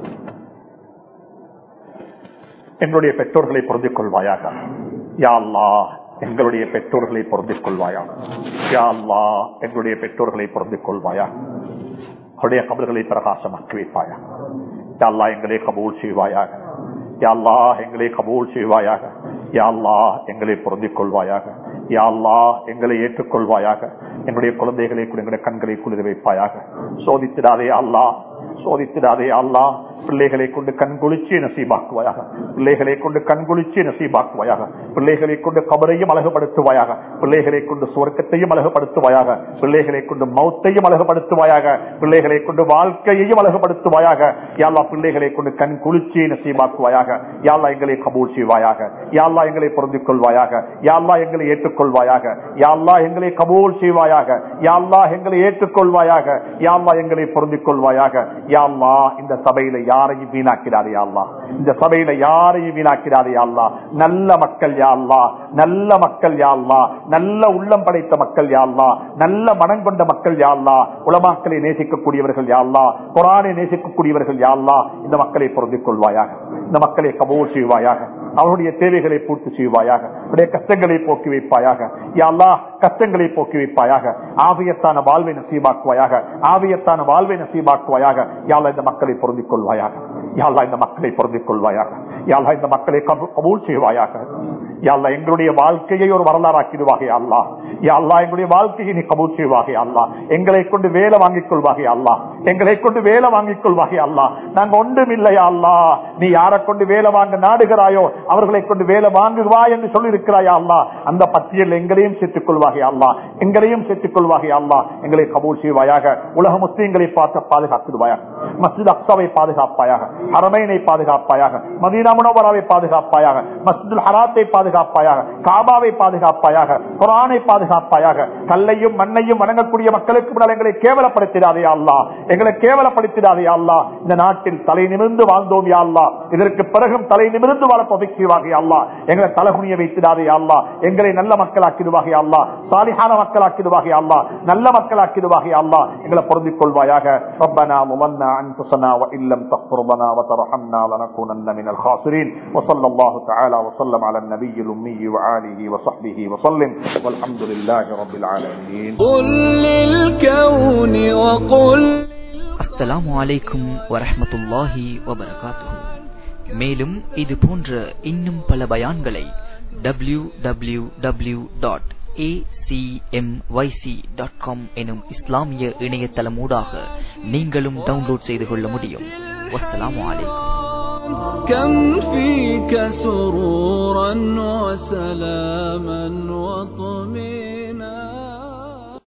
எங்களுடைய பெற்றோர்களை பொருந்திக் கொள்வாயாக யா அல்லாஹ் எங்களுடைய பெற்றோர்களை பொருந்திக் கொள்வாயாக யா அல்லாஹ் எங்களுடைய பெற்றோர்களை பொருந்திக் கொள்வாயா அவருடைய கபல்களை பிரகாசமாக்கி வைப்பாயா யா அல்லாஹ் எங்களை கபூல் செய்வாயாக யா அல்லாஹ் எங்களை கபூல் செய்வாயாக யா அல்லாஹ் எங்களை பொருந்திக் கொள்வாயாக யா அல்லாஹ் எங்களை ஏற்றுக்கொள்வாயாக என்னுடைய குழந்தைகளை கூட எங்களுடைய கண்களை குளிர வைப்பாயாக சோதித்திடாதே அல்லாஹ் சோதித்திடாதே அல்லாஹ் பிள்ளைகளை கொண்டு கண் குளிச்சு நசீபாக்குவாயாக பிள்ளைகளை கொண்டு கண் குளிச்சு நசீபாக்குவாயாக பிள்ளைகளை கொண்டு கபரையும் அழகுபடுத்துவாயாக பிள்ளைகளை கொண்டு சுவர்க்கத்தையும் அழகுபடுத்துவாயாக பிள்ளைகளை கொண்டு மௌத்தையும் அழகுபடுத்துவாயாக பிள்ளைகளை கொண்டு வாழ்க்கையையும் அழகுபடுத்துவாயாக யாழ்லா பிள்ளைகளை கொண்டு கண் குளிச்சு நசீபாக்குவாயாக யாழ்லா எங்களை கபூல் செய்வாயாக யாழ்லா எங்களை பொருந்திக் கொள்வாயாக யாழ்லா எங்களை ஏற்றுக்கொள்வாயாக யாழ்லா எங்களை கபூல் செய்வாயாக யாழ்லா எங்களை ஏற்றுக்கொள்வாயாக யாழ்லா எங்களை பொருந்திக் கொள்வாயாக யாழ்லா இந்த சபையில யாரையும் வீணாக்கிறாரே அல்லா இந்த சபையில யாரையும் வீணாக்கிறாரே அல்லா நல்ல மக்கள் யாழ்லா நல்ல மக்கள் யாழ்லா நல்ல உள்ளம் படைத்த மக்கள் யாழ்லா நல்ல மனம் கொண்ட மக்கள் யாழ்லா உலமாக்களை நேசிக்கக்கூடியவர்கள் யாழ்லா குரானை நேசிக்கக்கூடியவர்கள் யாழ்லா இந்த மக்களை பொருந்திக் கொள்வாயாக இந்த மக்களை கபூல் செய்வாயாக அவருடைய தேவைகளை பூர்த்தி செய்வாயாக அவருடைய கஷ்டங்களை போக்கி வைப்பாயாக யாழ்லா கஷ்டங்களை போக்கி வைப்பாயாக ஆவியத்தான வாழ்வை நசீபாக்குவாயாக ஆவியத்தான வாழ்வை நசீபாக்குவாயாக யாழ்லா இந்த மக்களை பொருந்திக் கொள்வாயாக யாழ்லா இந்த மக்களை பொருந்திக் கொள்வாயாக யாழ்லா இந்த மக்களை கபூ- கபூல் செய்வாயாக யாழ்லா எங்களுடைய வாழ்க்கையை ஒரு வரலாறாக்கிடுவாக அல்லா யாழ்லா எங்களுடைய வாழ்க்கையை நீ கபூல் செய்வாக அல்லா எங்களை கொண்டு வேலை வாங்கிக் கொள்வாக அல்லா எங்களை கொண்டு வேலை வாங்கிக் கொள்வாக அல்லா நாங்க ஒன்றும் இல்லையா அல்லா நீ யாரை கொண்டு வேலை வாங்க நாடுகிறாயோ அவர்களை கொண்டு வேலை வாங்குவா என்று சொல்லி இருக்கிறாயா அல்லா அந்த பட்டியல் எங்களையும் சேர்த்துக் கொள்வாக அல்லா எங்களையும் சேர்த்துக் கொள்வாக அல்லா எங்களை கபூல் செய்வாயாக உலக முஸ்லீம்களை பார்த்து பாதுகாத்துடுவாயாக மஸ்ஜித் அக்சாவை பாதுகாப்பாயாக அரமைனை பாதுகாப்பாயாக மதீனா முனவராவை பாதுகாப்பாயாக மஸ்ஜிதுல் ஹராத்தை பாதுகாப்பாயாக காபாவை பாதுகாப்பாயாக குரானை பாதுகாப்பாயாக கல்லையும் மண்ணையும் வணங்கக்கூடிய மக்களுக்கு முன்னால் எங்களை கேவலப்படுத்திடாதே அல்லா எங்களை கேவலப்படுத்திடாதே அல்லா இந்த நாட்டில் தலை நிமிர்ந்து வாழ்ந்தோம் யா அல்லா இதற்கு பிறகும் தலை நிமிர்ந்து வாழ பவிக்குவாக அல்லா எங்களை தலகுனிய வைத்திடாதே அல்லா எங்களை நல்ல மக்களாக்கிடுவாக அல்லா சாலிஹான மக்களாக்கிடுவாக அல்லா நல்ல மக்களாக்கிடுவாக அல்லா எங்களை பொருந்திக் கொள்வாயாக ربنا ظلمنا انفسنا وان لم تغفر لنا وترحمنا لنكونن من الخاسرين وصلى الله تعالى وسلم على النبي الامي وآله وصحبه وسلم والحمد لله رب العالمين قل للكون وقل அஸ்ஸலாமு அலைக்கும் வரஹ்மத்துல்லாஹி வபரகாத்துஹு மேலும் இது போன்ற இன்னும் பல பயான்களை W W W dot dot com எனும் இஸ்லாமிய இணையதளமூடாக நீங்களும் டவுன்லோட் செய்து கொள்ள முடியும் வஸ்ஸலாமு அலைக்கும் كم فيك سرورا وسلاما وطمينا